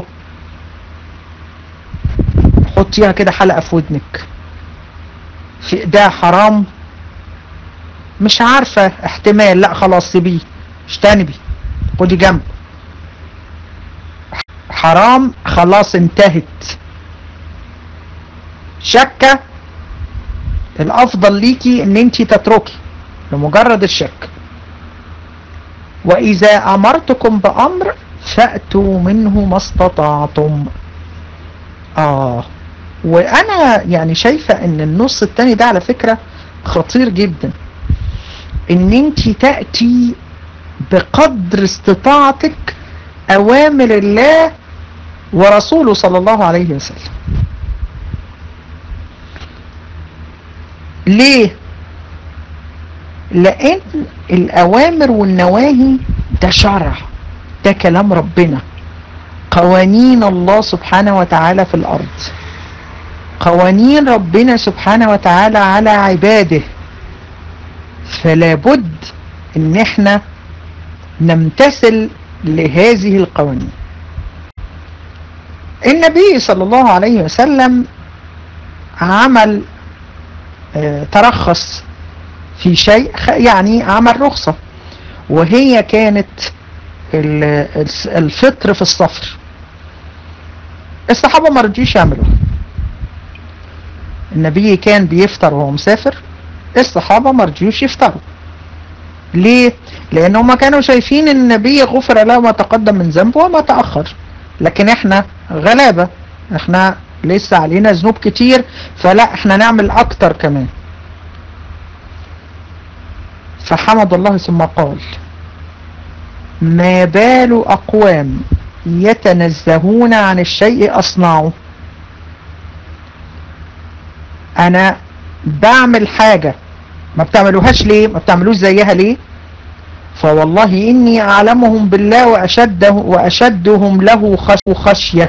حطيها كده حلقة في ودنك في ده حرام مش عارفة احتمال لا خلاص سيبيه اجتنبي خدي جنب حرام خلاص انتهت شكة الافضل ليكي ان انت تتركي لمجرد الشك واذا امرتكم بامر فأتوا منه ما استطعتم اه وانا يعني شايفة ان النص التاني ده على فكرة خطير جدا ان انت تأتي بقدر استطاعتك اوامر الله ورسوله صلى الله عليه وسلم ليه لان الاوامر والنواهي ده شرع ده كلام ربنا قوانين الله سبحانه وتعالى في الارض قوانين ربنا سبحانه وتعالى على عباده فلا بد ان احنا نمتثل لهذه القوانين النبي صلى الله عليه وسلم عمل اه ترخص في شيء يعني عمل رخصة وهي كانت الفطر في السفر الصحابة ما رضيش يعملوها النبي كان بيفطر وهو مسافر الصحابة ما رضيوش يفطروا ليه لان هم كانوا شايفين ان النبي غفر له ما تقدم من ذنبه وما تأخر لكن احنا غلابة احنا لسه علينا ذنوب كتير فلا احنا نعمل اكتر كمان فحمد الله ثم قال ما بال اقوام يتنزهون عن الشيء اصنعه انا بعمل حاجة ما بتعملوهاش ليه ما بتعملوش زيها ليه فوالله إني أعلمهم بالله وأشده وأشدهم له خشية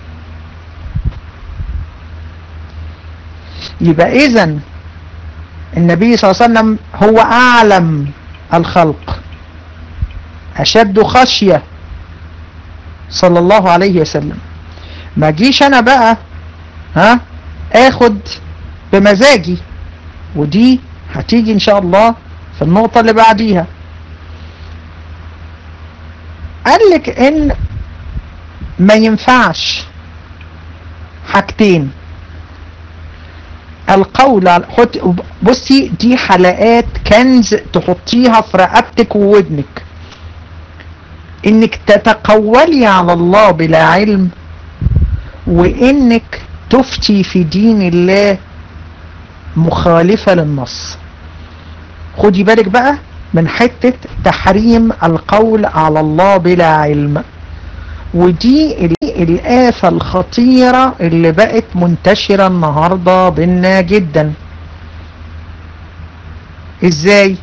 يبقى إذن النبي صلى الله عليه وسلم هو أعلم الخلق أشد خشية صلى الله عليه وسلم ما جيش أنا بقى ها اخد بمزاجي ودي هتيجي ان شاء الله في النقطة اللي بعديها قال لك ان ما ينفعش حاجتين القول على حط بصي دي حلقات كنز تحطيها في رقبتك وودنك انك تتقولي على الله بلا علم وانك تفتي في دين الله مخالفة للنص خدي بالك بقى من حتة تحريم القول على الله بلا علم ودي الآفة الخطيرة اللي بقت منتشرة النهاردة بينا جدا ازاي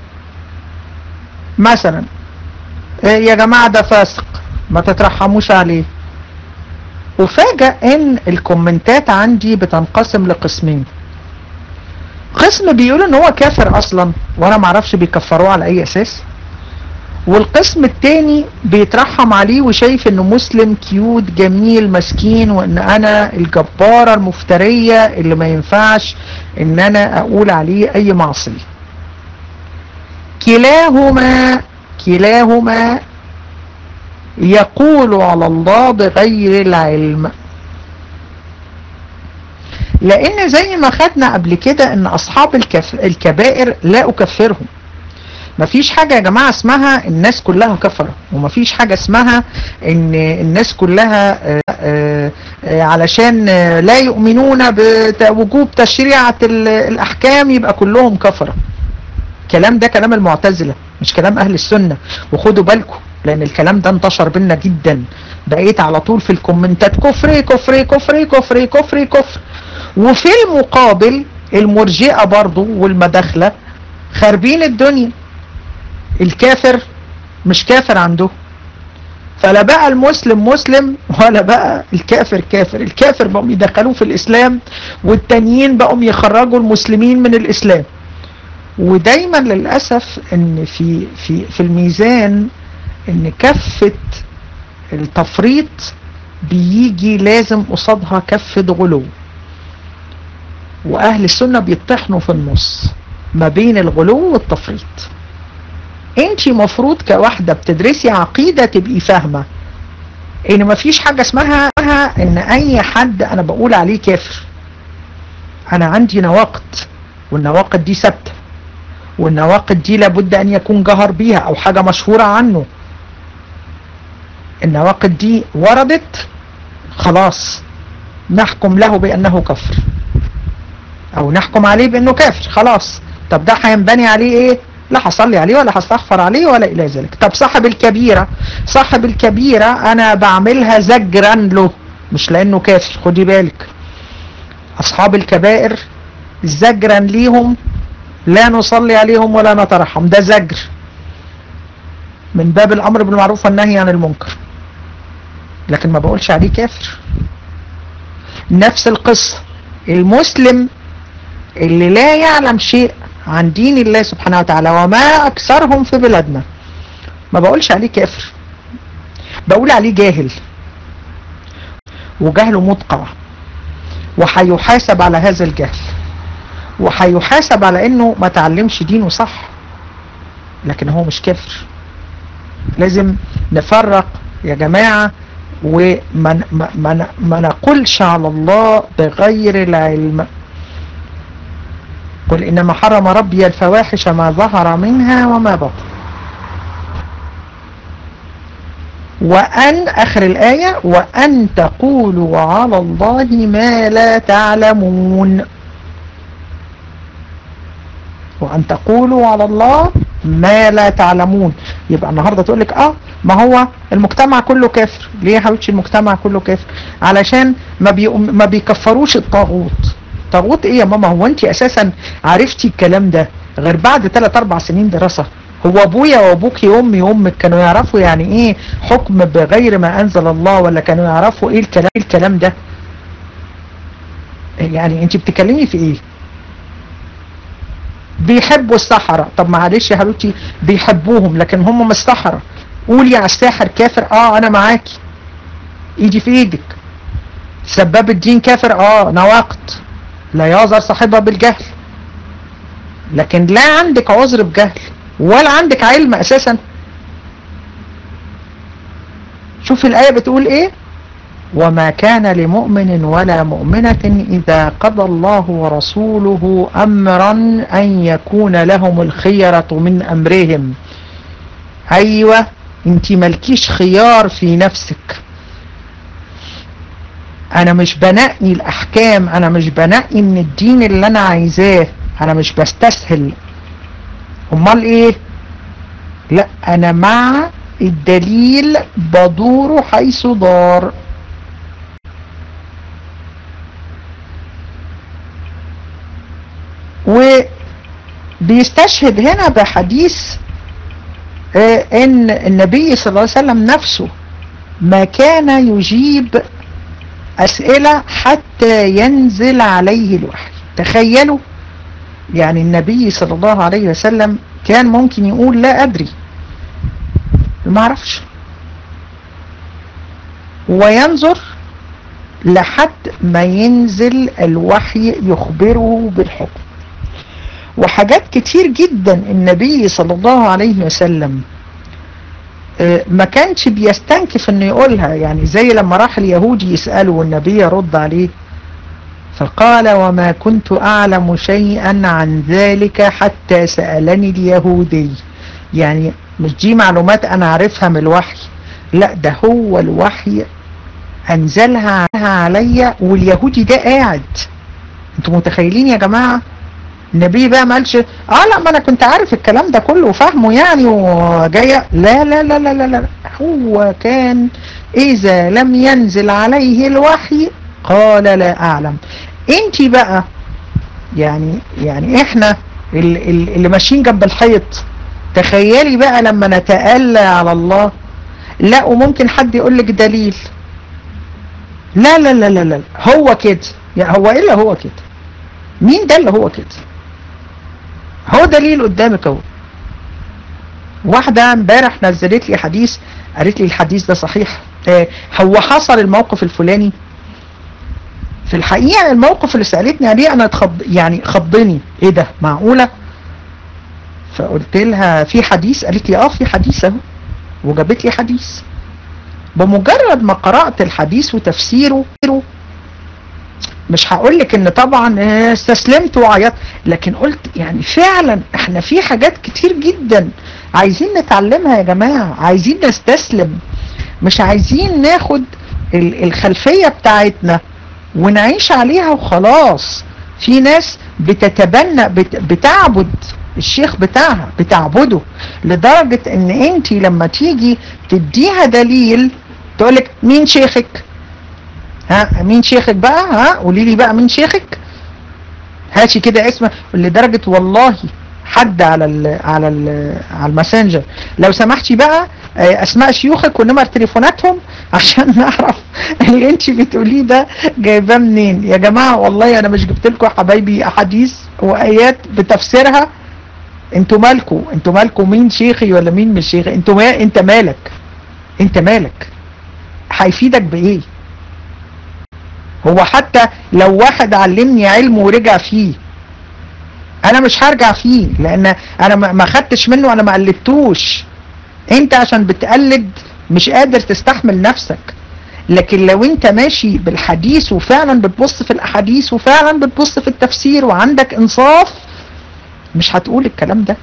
مثلا يا جماعة ده فاسق ما تترحموش عليه وفاجأ ان الكومنتات عندي بتنقسم لقسمين قسم بيقول ان هو كافر اصلا وانا معرفش بيكفروه على اي اساس والقسم التاني بيترحم عليه وشايف انه مسلم كيوت جميل مسكين وان انا الجبارة المفترية اللي ما ينفعش ان انا اقول عليه اي معصية كلاهما كلاهما يقول على الله بغير العلم لان زي ما خدنا قبل كده ان اصحاب الكف... الكبائر لا اكفرهم مفيش حاجة يا جماعة اسمها الناس كلها كفرة ومفيش حاجة اسمها ان الناس كلها آآ آآ علشان لا يؤمنون بوجوب تشريعة الاحكام يبقى كلهم كفرة الكلام ده كلام المعتزلة مش كلام اهل السنة وخدوا بالكم لان الكلام ده انتشر بينا جدا بقيت على طول في الكومنتات كفر كفر كفر كفر كفر كفر وفي المقابل المرجئة برضو والمداخلة خاربين الدنيا الكافر مش كافر عنده فلا بقى المسلم مسلم ولا بقى الكافر كافر الكافر بقوا يدخلوه في الاسلام والتانيين بقوا يخرجوا المسلمين من الاسلام ودايما للأسف ان في, في, في الميزان ان كفة التفريط بيجي لازم قصادها كفة غلو واهل السنة بيطحنوا في النص ما بين الغلو والتفريط انت مفروض كواحدة بتدرسي عقيدة تبقي فاهمة ان مفيش حاجة اسمها ان اي حد انا بقول عليه كافر انا عندي نواقد والنواقد دي ثابته والنواقد دي لابد ان يكون جهر بيها او حاجة مشهورة عنه النواقد دي وردت خلاص نحكم له بانه كفر او نحكم عليه بانه كافر خلاص طب ده هينبني عليه ايه لا هصلي عليه ولا هستغفر عليه ولا الى ذلك طب صاحب الكبيرة صاحب الكبيرة انا بعملها زجرا له مش لانه كافر خدي بالك اصحاب الكبائر زجرا ليهم لا نصلي عليهم ولا نترحم ده زجر من باب الامر بالمعروف والنهي عن المنكر لكن ما بقولش عليه كافر نفس القصة المسلم اللي لا يعلم شيء عن دين الله سبحانه وتعالى وما اكثرهم في بلادنا ما بقولش عليه كافر بقول عليه جاهل وجهله مدقع وهيحاسب على هذا الجهل وهيحاسب على انه ما تعلمش دينه صح لكن هو مش كافر لازم نفرق يا جماعة وما ما ما ما نقولش على الله بغير العلم قل إنما حرم ربي الفواحش ما ظهر منها وما بطن وأن آخر الآية وأن تقولوا على الله ما لا تعلمون وأن تقولوا على الله ما لا تعلمون يبقى النهاردة تقول لك اه ما هو المجتمع كله كافر ليه يا حبيبتي المجتمع كله كافر علشان ما, بي... ما بيكفروش الطاغوت طاغوت ايه يا ماما هو انت اساسا عرفتي الكلام ده غير بعد 3 4 سنين دراسة هو ابويا وابوكي وامي وامك كانوا يعرفوا يعني ايه حكم بغير ما انزل الله ولا كانوا يعرفوا ايه الكلام, إيه الكلام ده يعني انت بتتكلمي في ايه بيحبوا السحرة طب معلش يا حبيبتي بيحبوهم لكن هم مش سحرة قولي على الساحر كافر اه انا معاكي ايدي في ايدك سباب الدين كافر اه نواقض لا يعذر صاحبها بالجهل لكن لا عندك عذر بجهل ولا عندك علم اساسا شوف الآية بتقول ايه وما كان لمؤمن ولا مؤمنة إذا قضى الله ورسوله أمرا أن يكون لهم الخيرة من أمرهم أيوة انت ملكيش خيار في نفسك أنا مش بنقي الأحكام أنا مش بنقي من الدين اللي أنا عايزاه أنا مش بستسهل أمال إيه لا أنا مع الدليل بدور حيث دار وبيستشهد هنا بحديث ان النبي صلى الله عليه وسلم نفسه ما كان يجيب اسئلة حتى ينزل عليه الوحي تخيلوا يعني النبي صلى الله عليه وسلم كان ممكن يقول لا ادري ما اعرفش وينظر لحد ما ينزل الوحي يخبره بالحكم وحاجات كتير جدا النبي صلى الله عليه وسلم ما كانش بيستنكف انه يقولها يعني زي لما راح اليهودي يسأله والنبي يرد عليه فقال وما كنت أعلم شيئا عن ذلك حتى سألني اليهودي يعني مش دي معلومات أنا عارفها من الوحي لا ده هو الوحي أنزلها عليا واليهودي ده قاعد انتوا متخيلين يا جماعة النبي بقى ما قالش اه لا ما انا كنت عارف الكلام ده كله وفاهمه يعني وجاية لا لا لا لا لا لا هو كان اذا لم ينزل عليه الوحي قال لا اعلم انت بقى يعني يعني احنا اللي, اللي ماشيين جنب الحيط تخيلي بقى لما نتألى على الله لا وممكن حد يقول لك دليل لا لا لا لا لا هو كده يعني هو ايه اللي هو كده مين ده اللي هو كده هو دليل قدامك اهو واحدة امبارح نزلت لي حديث قالت لي الحديث ده صحيح اه هو حصل الموقف الفلاني في الحقيقة الموقف اللي سألتني عليه انا اتخض يعني خضني ايه ده معقولة فقلت لها في حديث قالت لي اه في حديث اهو وجابت لي حديث بمجرد ما قرأت الحديث وتفسيره مش هقول لك ان طبعا استسلمت وعيطت لكن قلت يعني فعلا احنا في حاجات كتير جدا عايزين نتعلمها يا جماعة عايزين نستسلم مش عايزين ناخد الخلفية بتاعتنا ونعيش عليها وخلاص في ناس بتتبنى بت بتعبد الشيخ بتاعها بتعبده لدرجة ان انت لما تيجي تديها دليل تقولك مين شيخك ها مين شيخك بقى ها قولي لي بقى مين شيخك هاتي كده اسمه لدرجة والله حد على ال على ال على الماسنجر لو سمحتي بقى اسماء شيوخك ونمر تليفوناتهم عشان نعرف اللي انت بتقوليه ده جايباه منين يا جماعة والله انا مش جبت لكم يا حبايبي احاديث وايات بتفسيرها انتوا مالكوا انتوا مالكوا مين شيخي ولا مين مش شيخي انتوا ما انت مالك انت مالك هيفيدك بايه هو حتى لو واحد علمني علم ورجع فيه انا مش هرجع فيه لان انا ما خدتش منه انا ما قلدتوش انت عشان بتقلد مش قادر تستحمل نفسك لكن لو انت ماشي بالحديث وفعلا بتبص في الاحاديث وفعلا بتبص في التفسير وعندك انصاف مش هتقول الكلام ده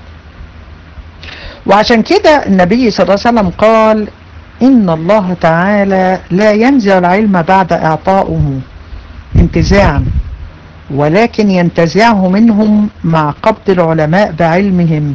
وعشان كده النبي صلى الله عليه وسلم قال إن الله تعالى لا ينزع العلم بعد إعطائه انتزاعا ولكن ينتزعه منهم مع قبض العلماء بعلمهم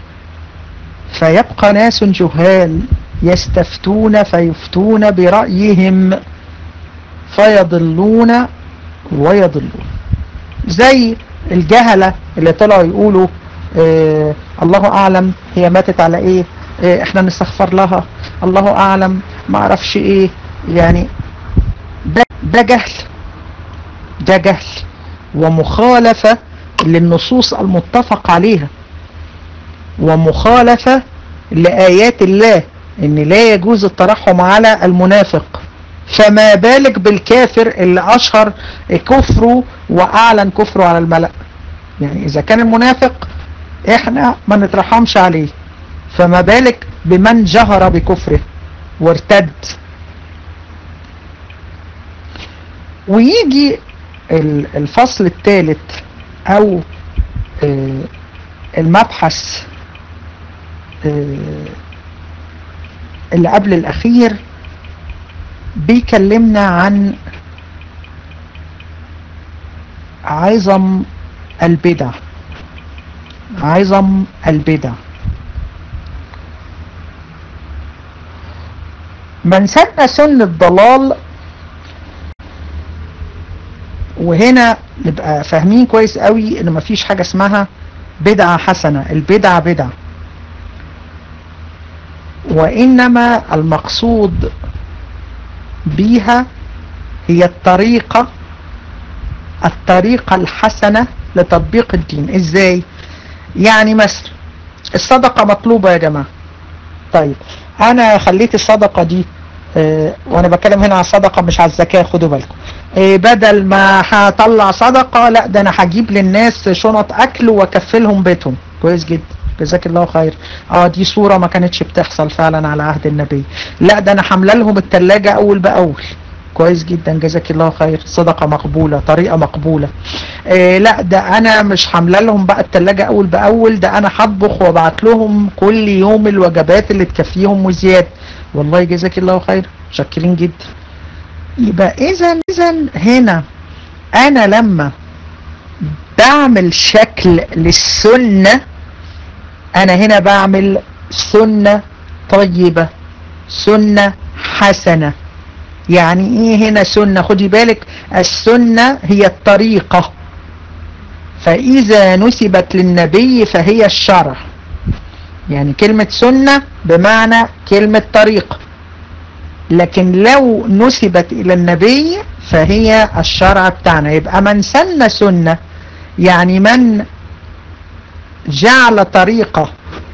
فيبقى ناس جهال يستفتون فيفتون برأيهم فيضلون ويضلون زي الجهلة اللي طلعوا يقولوا اه الله أعلم هي ماتت على إيه اه احنا نستغفر لها الله أعلم ما اعرفش إيه يعني ده, ده جهل ده جهل ومخالفة للنصوص المتفق عليها ومخالفة لآيات الله ان لا يجوز الترحم على المنافق فما بالك بالكافر اللي اشهر كفره واعلن كفره على الملأ يعني اذا كان المنافق احنا ما نترحمش عليه فما بالك بمن جهر بكفره وارتد ويجي الفصل الثالث او المبحث اللي قبل الاخير بيكلمنا عن عظم البدع عظم البدع من سن سن الضلال وهنا نبقى فاهمين كويس قوي ان مفيش حاجة اسمها بدعة حسنة البدعة بدعة وإنما المقصود بيها هي الطريقة الطريقة الحسنة لتطبيق الدين ازاي يعني مثلا الصدقة مطلوبة يا جماعة طيب انا خليت الصدقة دي اه وانا بتكلم هنا على الصدقة مش على الزكاة خدوا بالكم اه بدل ما هطلع صدقة لا ده انا هجيب للناس شنط اكل واكفلهم بيتهم كويس جدا جزاك الله خير اه دي صورة ما كانتش بتحصل فعلا على عهد النبي لا ده انا حمله لهم التلاجة اول باول كويس جدا جزاك الله خير صدقة مقبولة طريقة مقبولة إيه لا ده انا مش حامله لهم بقى التلاجة اول باول ده انا هطبخ وابعت لهم كل يوم الوجبات اللي تكفيهم وزيادة والله جزاك الله خير شاكرين جدا يبقى اذا اذا هنا انا لما بعمل شكل للسنة انا هنا بعمل سنة طيبة سنة حسنة يعني ايه هنا سنة خدي بالك السنة هي الطريقة فاذا نسبت للنبي فهي الشرع يعني كلمة سنة بمعنى كلمة طريقة لكن لو نسبت الى النبي فهي الشرع بتاعنا يبقى من سن سنة يعني من جعل طريقة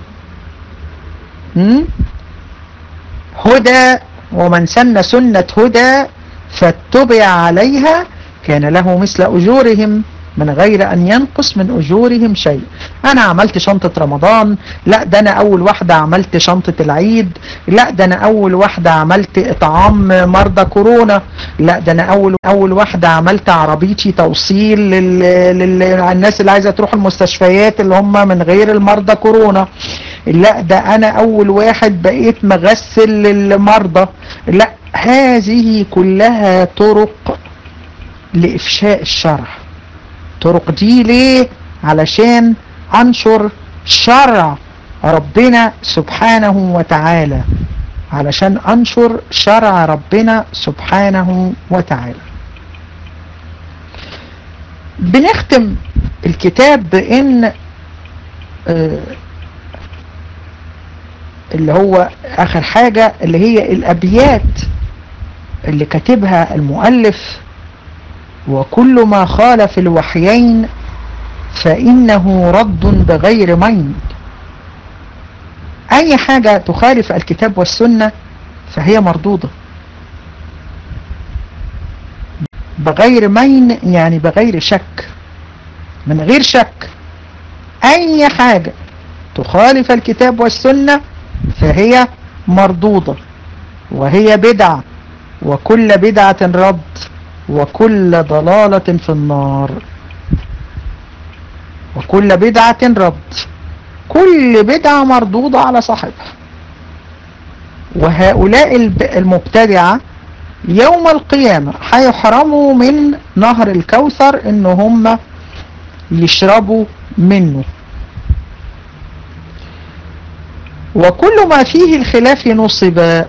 هدى ومن سن سنة هدى فاتبع عليها كان له مثل أجورهم من غير أن ينقص من أجورهم شيء أنا عملت شنطة رمضان لا ده أنا أول واحدة عملت شنطة العيد لا ده أنا أول واحدة عملت إطعام مرضى كورونا لا ده أنا أول أول واحدة عملت عربيتي توصيل لل... للناس اللي عايزة تروح المستشفيات اللي هم من غير المرضى كورونا لا ده أنا أول واحد بقيت مغسل للمرضى لا هذه كلها طرق لإفشاء الشرع طرق دي ليه علشان انشر شرع ربنا سبحانه وتعالى علشان انشر شرع ربنا سبحانه وتعالى بنختم الكتاب بان اللي هو اخر حاجة اللي هي الابيات اللي كاتبها المؤلف وكل ما خالف الوحيين فإنه رد بغير مين أي حاجة تخالف الكتاب والسنة فهي مردودة بغير مين يعني بغير شك من غير شك أي حاجة تخالف الكتاب والسنة فهي مردودة وهي بدعة وكل بدعة رد وكل ضلالة في النار وكل بدعة رد كل بدعة مردودة على صاحبها وهؤلاء المبتدعة يوم القيامة هيحرموا من نهر الكوثر ان هم يشربوا منه وكل ما فيه الخلاف نصب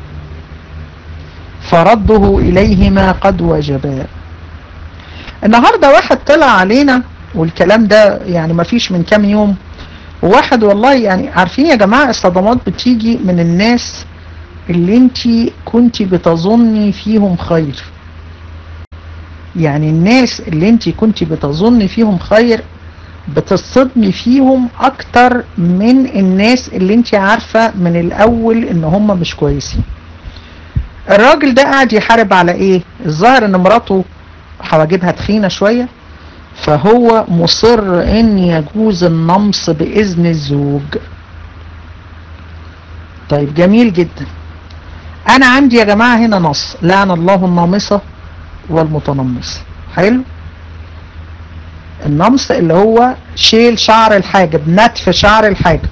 فرده إليهما قد وجبا النهاردة واحد طلع علينا والكلام ده يعني ما فيش من كام يوم واحد والله يعني عارفين يا جماعة الصدمات بتيجي من الناس اللي انتي كنتي بتظني فيهم خير يعني الناس اللي انتي كنتي بتظني فيهم خير بتصدمي فيهم اكتر من الناس اللي انتي عارفة من الاول ان هم مش كويسين الراجل ده قاعد يحارب على ايه الظاهر ان مراته حواجبها تخينة شوية فهو مصر ان يجوز النمص باذن الزوج طيب جميل جدا انا عندي يا جماعة هنا نص لعن الله النامصة والمتنمصة حلو النمص اللي هو شيل شعر الحاجب نتف شعر الحاجب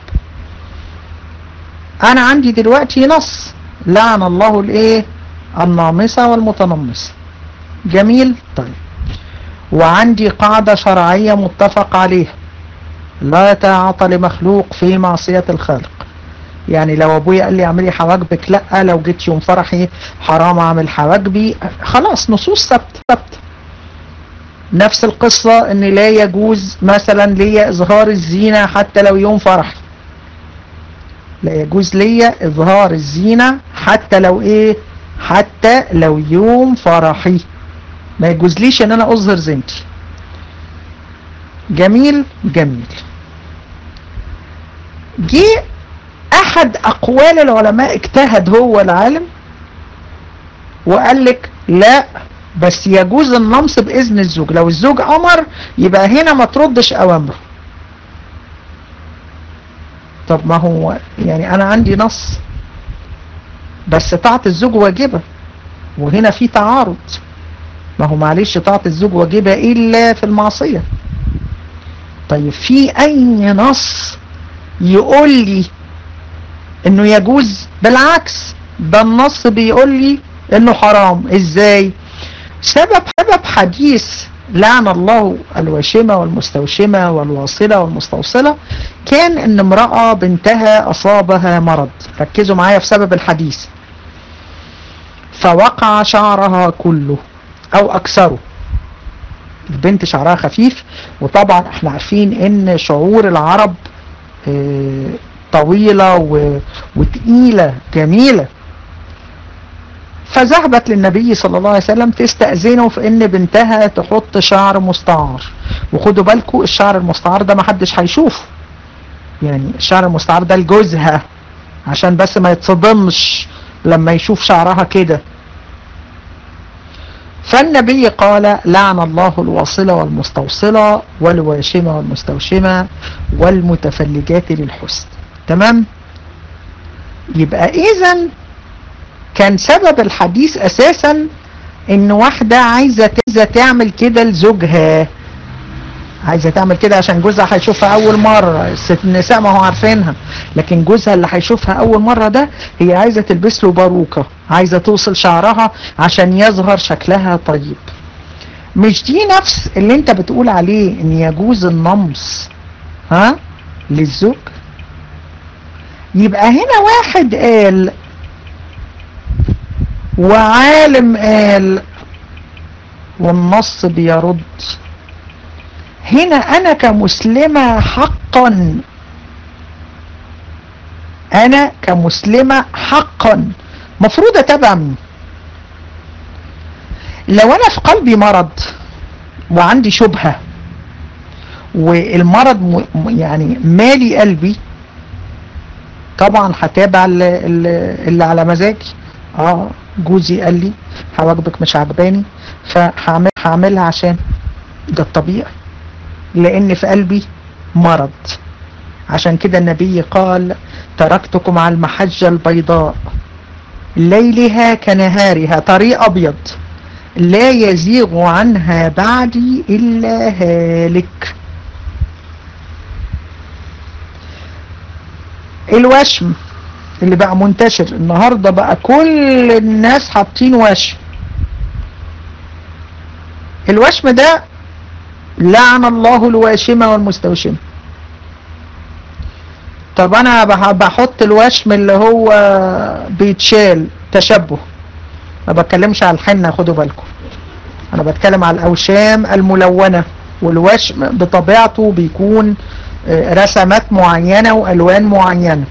انا عندي دلوقتي نص لعن الله الايه النامصة والمتنمصة جميل طيب وعندي قاعدة شرعية متفق عليها لا طاعة لمخلوق في معصية الخالق يعني لو ابويا قال لي اعملي حواجبك لا لو جيت يوم فرحي حرام اعمل حواجبي خلاص نصوص ثابته ثابته نفس القصة ان لا يجوز مثلا ليا اظهار الزينة حتى لو يوم فرحي لا يجوز ليا اظهار الزينة حتى لو ايه حتى لو يوم فرحي ما يجوز ليش ان انا اظهر زينتي جميل جميل جه احد اقوال العلماء اجتهد هو العالم وقال لك لا بس يجوز النمص باذن الزوج لو الزوج امر يبقى هنا ما تردش اوامره طب ما هو يعني انا عندي نص بس طاعة الزوج واجبة وهنا في تعارض ما هو معلش طاعة الزوج واجبة إلا في المعصية طيب في أي نص يقول لي إنه يجوز بالعكس ده النص بيقول لي إنه حرام إزاي سبب سبب حديث لعن الله الواشمة والمستوشمة والواصلة والمستوصلة كان ان امرأة بنتها اصابها مرض ركزوا معايا في سبب الحديث فوقع شعرها كله او اكثره البنت شعرها خفيف وطبعا احنا عارفين ان شعور العرب اه طويلة وتقيلة جميلة فذهبت للنبي صلى الله عليه وسلم تستأذنه في ان بنتها تحط شعر مستعار وخدوا بالكم الشعر المستعار ده محدش هيشوفه يعني الشعر المستعار ده لجوزها عشان بس ما يتصدمش لما يشوف شعرها كده فالنبي قال لعن الله الواصلة والمستوصلة والواشمة والمستوشمة والمتفلجات للحسن تمام يبقى اذا كان سبب الحديث اساسا ان واحدة عايزة عايزة تعمل كده لزوجها عايزة تعمل كده عشان جوزها هيشوفها اول مرة الست النساء ما هو عارفينها لكن جوزها اللي هيشوفها اول مرة ده هي عايزة تلبس له باروكة عايزة توصل شعرها عشان يظهر شكلها طيب مش دي نفس اللي انت بتقول عليه ان يجوز النمص ها للزوج يبقى هنا واحد قال وعالم قال والنص بيرد هنا انا كمسلمة حقا انا كمسلمة حقا مفروض اتابع مين لو انا في قلبي مرض وعندي شبهة والمرض يعني مالي قلبي طبعا هتابع اللي, اللي على مزاجي اه جوزي قال لي حواجبك مش عجباني فهعمل هعملها عشان ده الطبيعي لان في قلبي مرض عشان كده النبي قال تركتكم على المحجة البيضاء ليلها كنهارها طريق ابيض لا يزيغ عنها بعدي الا هالك الوشم اللي بقى منتشر النهاردة بقى كل الناس حاطين وشم الوشم ده لعن الله الواشمة والمستوشمة طب انا بحط الوشم اللي هو بيتشال تشبه ما بتكلمش على الحنة خدوا بالكم انا بتكلم على الاوشام الملونة والوشم بطبيعته بيكون رسمات معينة والوان معينة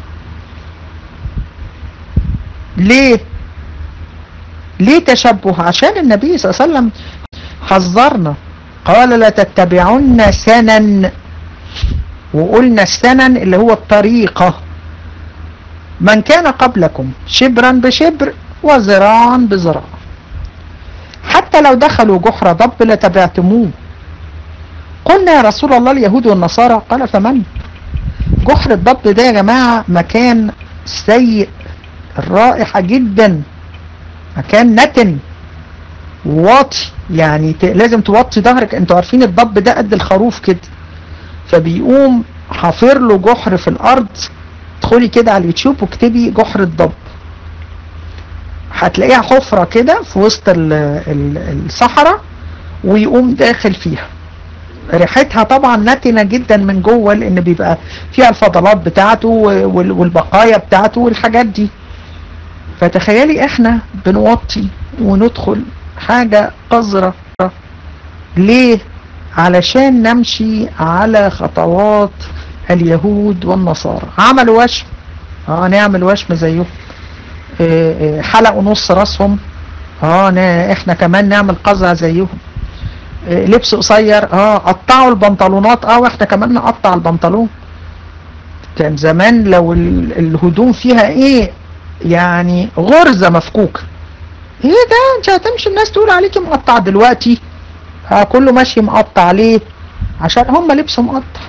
ليه ليه تشبه عشان النبي صلى الله عليه وسلم حذرنا قال لا تتبعن سنن وقلنا السنن اللي هو الطريقة من كان قبلكم شبرا بشبر وذراعا بذراع حتى لو دخلوا جحر ضب لتبعتموه قلنا يا رسول الله اليهود والنصارى قال فمن جحر الضب ده يا جماعة مكان سيء الرائحة جدا مكان نتن واطي يعني لازم توطي ظهرك انتوا عارفين الضب ده قد الخروف كده فبيقوم حافر له جحر في الارض ادخلي كده على اليوتيوب واكتبي جحر الضب هتلاقيها حفرة كده في وسط الصحراء ويقوم داخل فيها ريحتها طبعا نتنة جدا من جوه لان بيبقى فيها الفضلات بتاعته والبقايا بتاعته والحاجات دي فتخيلي احنا بنوطي وندخل حاجة قذرة ليه علشان نمشي على خطوات اليهود والنصارى عملوا وشم اه نعمل وشم زيهم اه اه حلقوا نص راسهم اه احنا كمان نعمل قزع زيهم اه لبس قصير اه قطعوا البنطلونات اه واحنا كمان نقطع البنطلون كان زمان لو الهدوم فيها ايه يعني غرزة مفكوكة ايه ده انت هتمشي الناس تقول عليكي مقطع دلوقتي اه كله ماشي مقطع ليه عشان هم لبسوا مقطع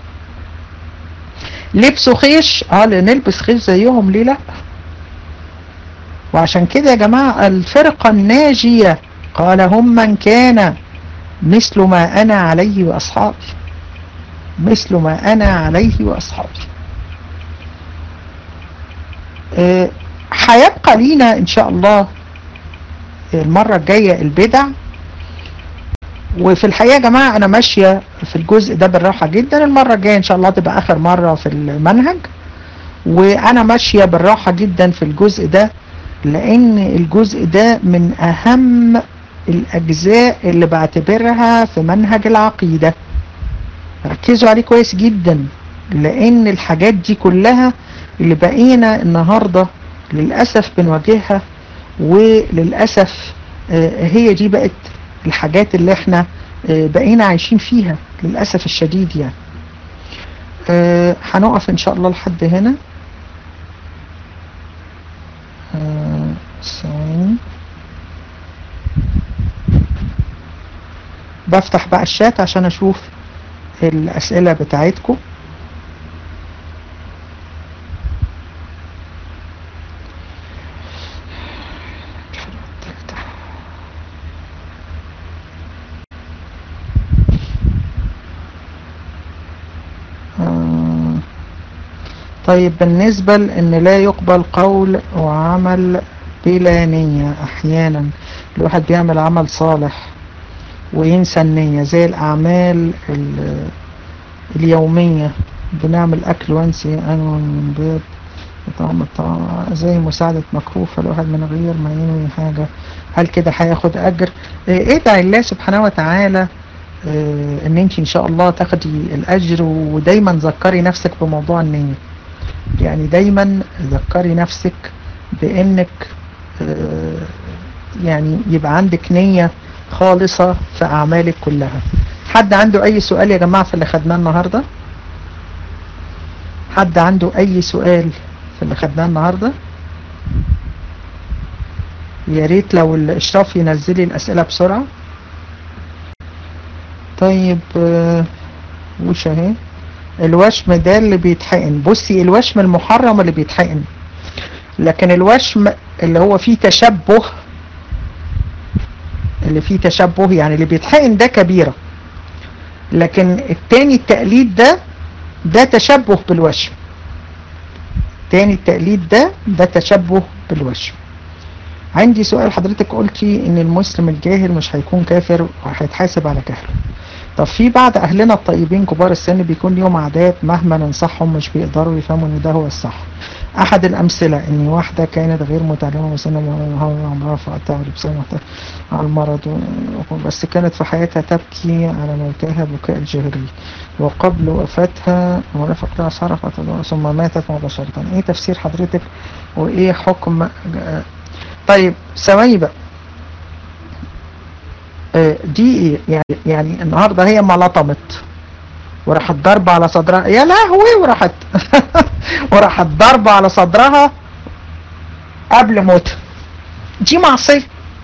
لبسوا خيش اه نلبس خيش زيهم ليه لا وعشان كده يا جماعة الفرقة الناجية قال هم من كان مثل ما أنا عليه وأصحابي مثل ما أنا عليه وأصحابي أه هيبقى لينا إن شاء الله المرة الجاية البدع وفي الحقيقة يا جماعة أنا ماشية في الجزء ده بالراحة جدا المرة الجاية إن شاء الله تبقى آخر مرة في المنهج وأنا ماشية بالراحة جدا في الجزء ده لأن الجزء ده من أهم الأجزاء اللي بعتبرها في منهج العقيدة ركزوا عليه كويس جدا لأن الحاجات دي كلها اللي بقينا النهاردة للأسف بنواجهها وللأسف هي دي بقت الحاجات اللي احنا بقينا عايشين فيها للأسف الشديد يعني هنقف ان شاء الله لحد هنا ثواني بفتح بقى الشات عشان اشوف الاسئلة بتاعتكم طيب بالنسبة لأن لا يقبل قول وعمل بلا نية أحيانا الواحد بيعمل عمل صالح وينسى النية زي الأعمال اليومية بنعمل أكل وانسي أنا من بيض طعم الطعام زي مساعدة مكروه فالواحد من غير ما ينوي حاجة هل كده هياخد أجر ادعي الله سبحانه وتعالى ان انت ان شاء الله تاخدي الأجر ودايما ذكري نفسك بموضوع النية يعني دايما ذكري نفسك بانك يعني يبقى عندك نية خالصة في اعمالك كلها حد عنده اي سؤال يا جماعة في اللي خدناه النهاردة حد عنده اي سؤال في اللي خدناه النهاردة يا ريت لو الاشراف ينزلي الاسئلة بسرعة طيب وش اهي الوشم ده اللي بيتحقن بصي الوشم المحرم اللي بيتحقن لكن الوشم اللي هو فيه تشبه اللي فيه تشبه يعني اللي بيتحقن ده كبيرة لكن التاني التقليد ده ده تشبه بالوشم تاني التقليد ده ده تشبه بالوشم عندي سؤال حضرتك قلتي ان المسلم الجاهل مش هيكون كافر وهيتحاسب على جهله طب في بعض اهلنا الطيبين كبار السن بيكون ليهم عادات مهما ننصحهم مش بيقدروا يفهموا ان ده هو الصح احد الامثلة ان واحدة كانت غير متعلمة وسنة عمرها فقطع لبسها على المرض بس كانت في حياتها تبكي على موتها بكاء الجهري وقبل وفاتها ورفقتها صرفت ثم ماتت مباشرة ايه تفسير حضرتك وايه حكم طيب ثواني بقى دي يعني يعني النهارده هي ما لطمت وراحت ضربة على صدرها يا لهوي وراحت وراحت ضربة على صدرها قبل موتها دي معصية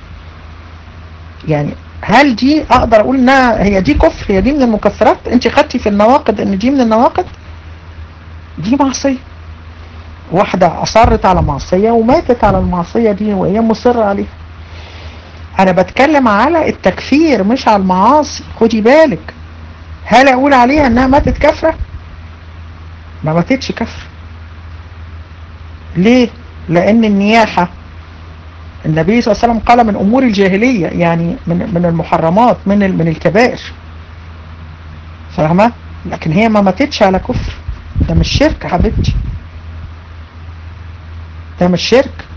يعني هل دي اقدر اقول انها هي دي كفر هي دي من المكفرات انت خدتي في النواقد ان دي من النواقد دي معصية واحدة اصرت على معصية وماتت على المعصية دي وهي مصرة عليها انا بتكلم على التكفير مش على المعاصي خدي بالك هل اقول عليها انها ماتت كفرة ما ماتتش كفر ليه لان النياحة النبي صلى الله عليه وسلم قال من امور الجاهلية يعني من من المحرمات من من الكبائر فاهمة لكن هي ما ماتتش على كفر ده مش شرك حبيبتي ده مش شرك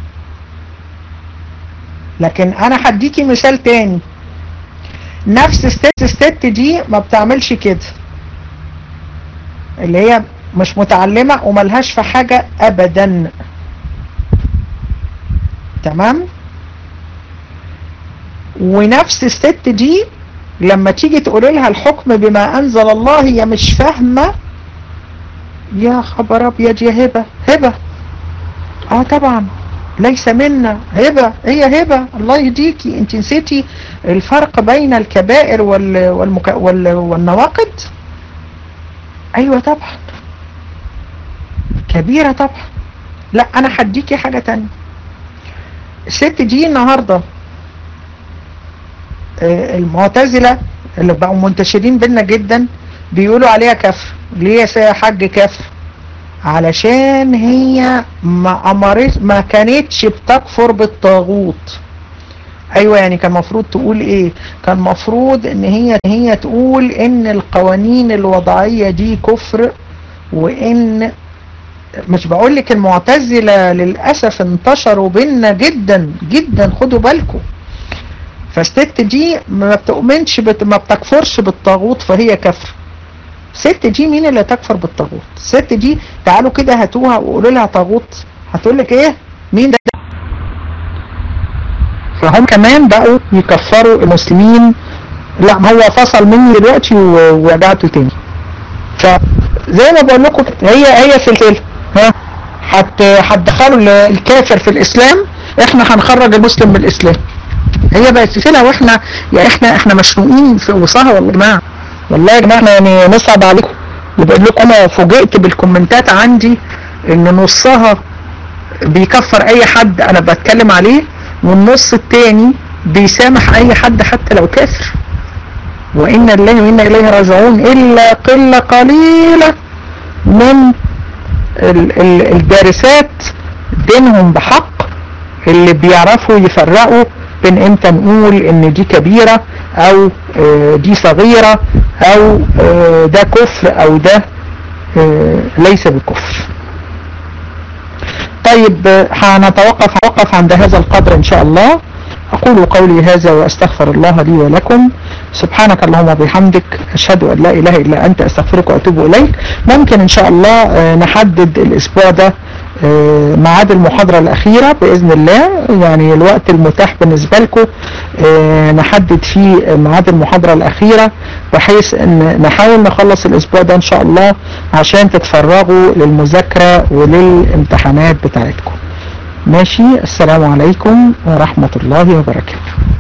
لكن انا هديكي مثال تاني نفس ست ست دي ما بتعملش كده اللي هي مش متعلمة وملهاش في حاجة ابدا تمام ونفس الست دي لما تيجي تقول لها الحكم بما انزل الله هي مش فاهمة يا خبر ابيض يا هبة هبة اه طبعا ليس منا هبة هي هبة الله يهديكي انت نسيتي الفرق بين الكبائر وال والمك... وال... والنواقد ايوه طبعا كبيرة طبعا لا انا هديكي حاجة تانية الست دي النهاردة آه، المعتزلة اللي بقوا منتشرين بينا جدا بيقولوا عليها كفر ليه يا حاج كفر علشان هي ما أمرت ما كانتش بتكفر بالطاغوت ايوه يعني كان مفروض تقول ايه كان مفروض ان هي هي تقول ان القوانين الوضعية دي كفر وان مش بقول لك المعتزلة للأسف انتشروا بينا جدا جدا خدوا بالكم فالست دي ما بتؤمنش بت... ما بتكفرش بالطاغوت فهي كفر الست دي مين اللي تكفر بالطاغوت الست دي تعالوا كده هاتوها وقولوا لها طاغوت هتقول لك ايه مين ده فهم كمان بقوا يكفروا المسلمين لا هو فصل مني دلوقتي ورجعته تاني فزي ما بقول لكم هي هي سلسله ها هت هتدخلوا الكافر في الاسلام احنا هنخرج المسلم من الاسلام هي بقت سلسله واحنا يعني احنا احنا مشنوقين في وصاها والله يا جماعه والله يا جماعه احنا يعني نصعب عليكم وبقول لكم انا فوجئت بالكومنتات عندي ان نصها بيكفر اي حد انا بتكلم عليه والنص التاني بيسامح اي حد حتى لو كافر وإن الله وإنا إليه راجعون إلا قلة قليلة من الدارسات دينهم بحق اللي بيعرفوا يفرقوا بين امتى نقول ان دي كبيرة او دي صغيرة او ده كفر او ده ليس بكفر طيب هنتوقف وقف عند هذا القدر ان شاء الله اقول قولي هذا واستغفر الله لي ولكم سبحانك اللهم وبحمدك اشهد ان لا اله الا انت استغفرك واتوب اليك ممكن ان شاء الله نحدد الاسبوع ده ميعاد المحاضرة الأخيرة بإذن الله يعني الوقت المتاح بالنسبة لكم نحدد فيه ميعاد المحاضرة الأخيرة بحيث أن نحاول نخلص الأسبوع ده إن شاء الله عشان تتفرغوا للمذاكرة وللامتحانات بتاعتكم ماشي السلام عليكم ورحمة الله وبركاته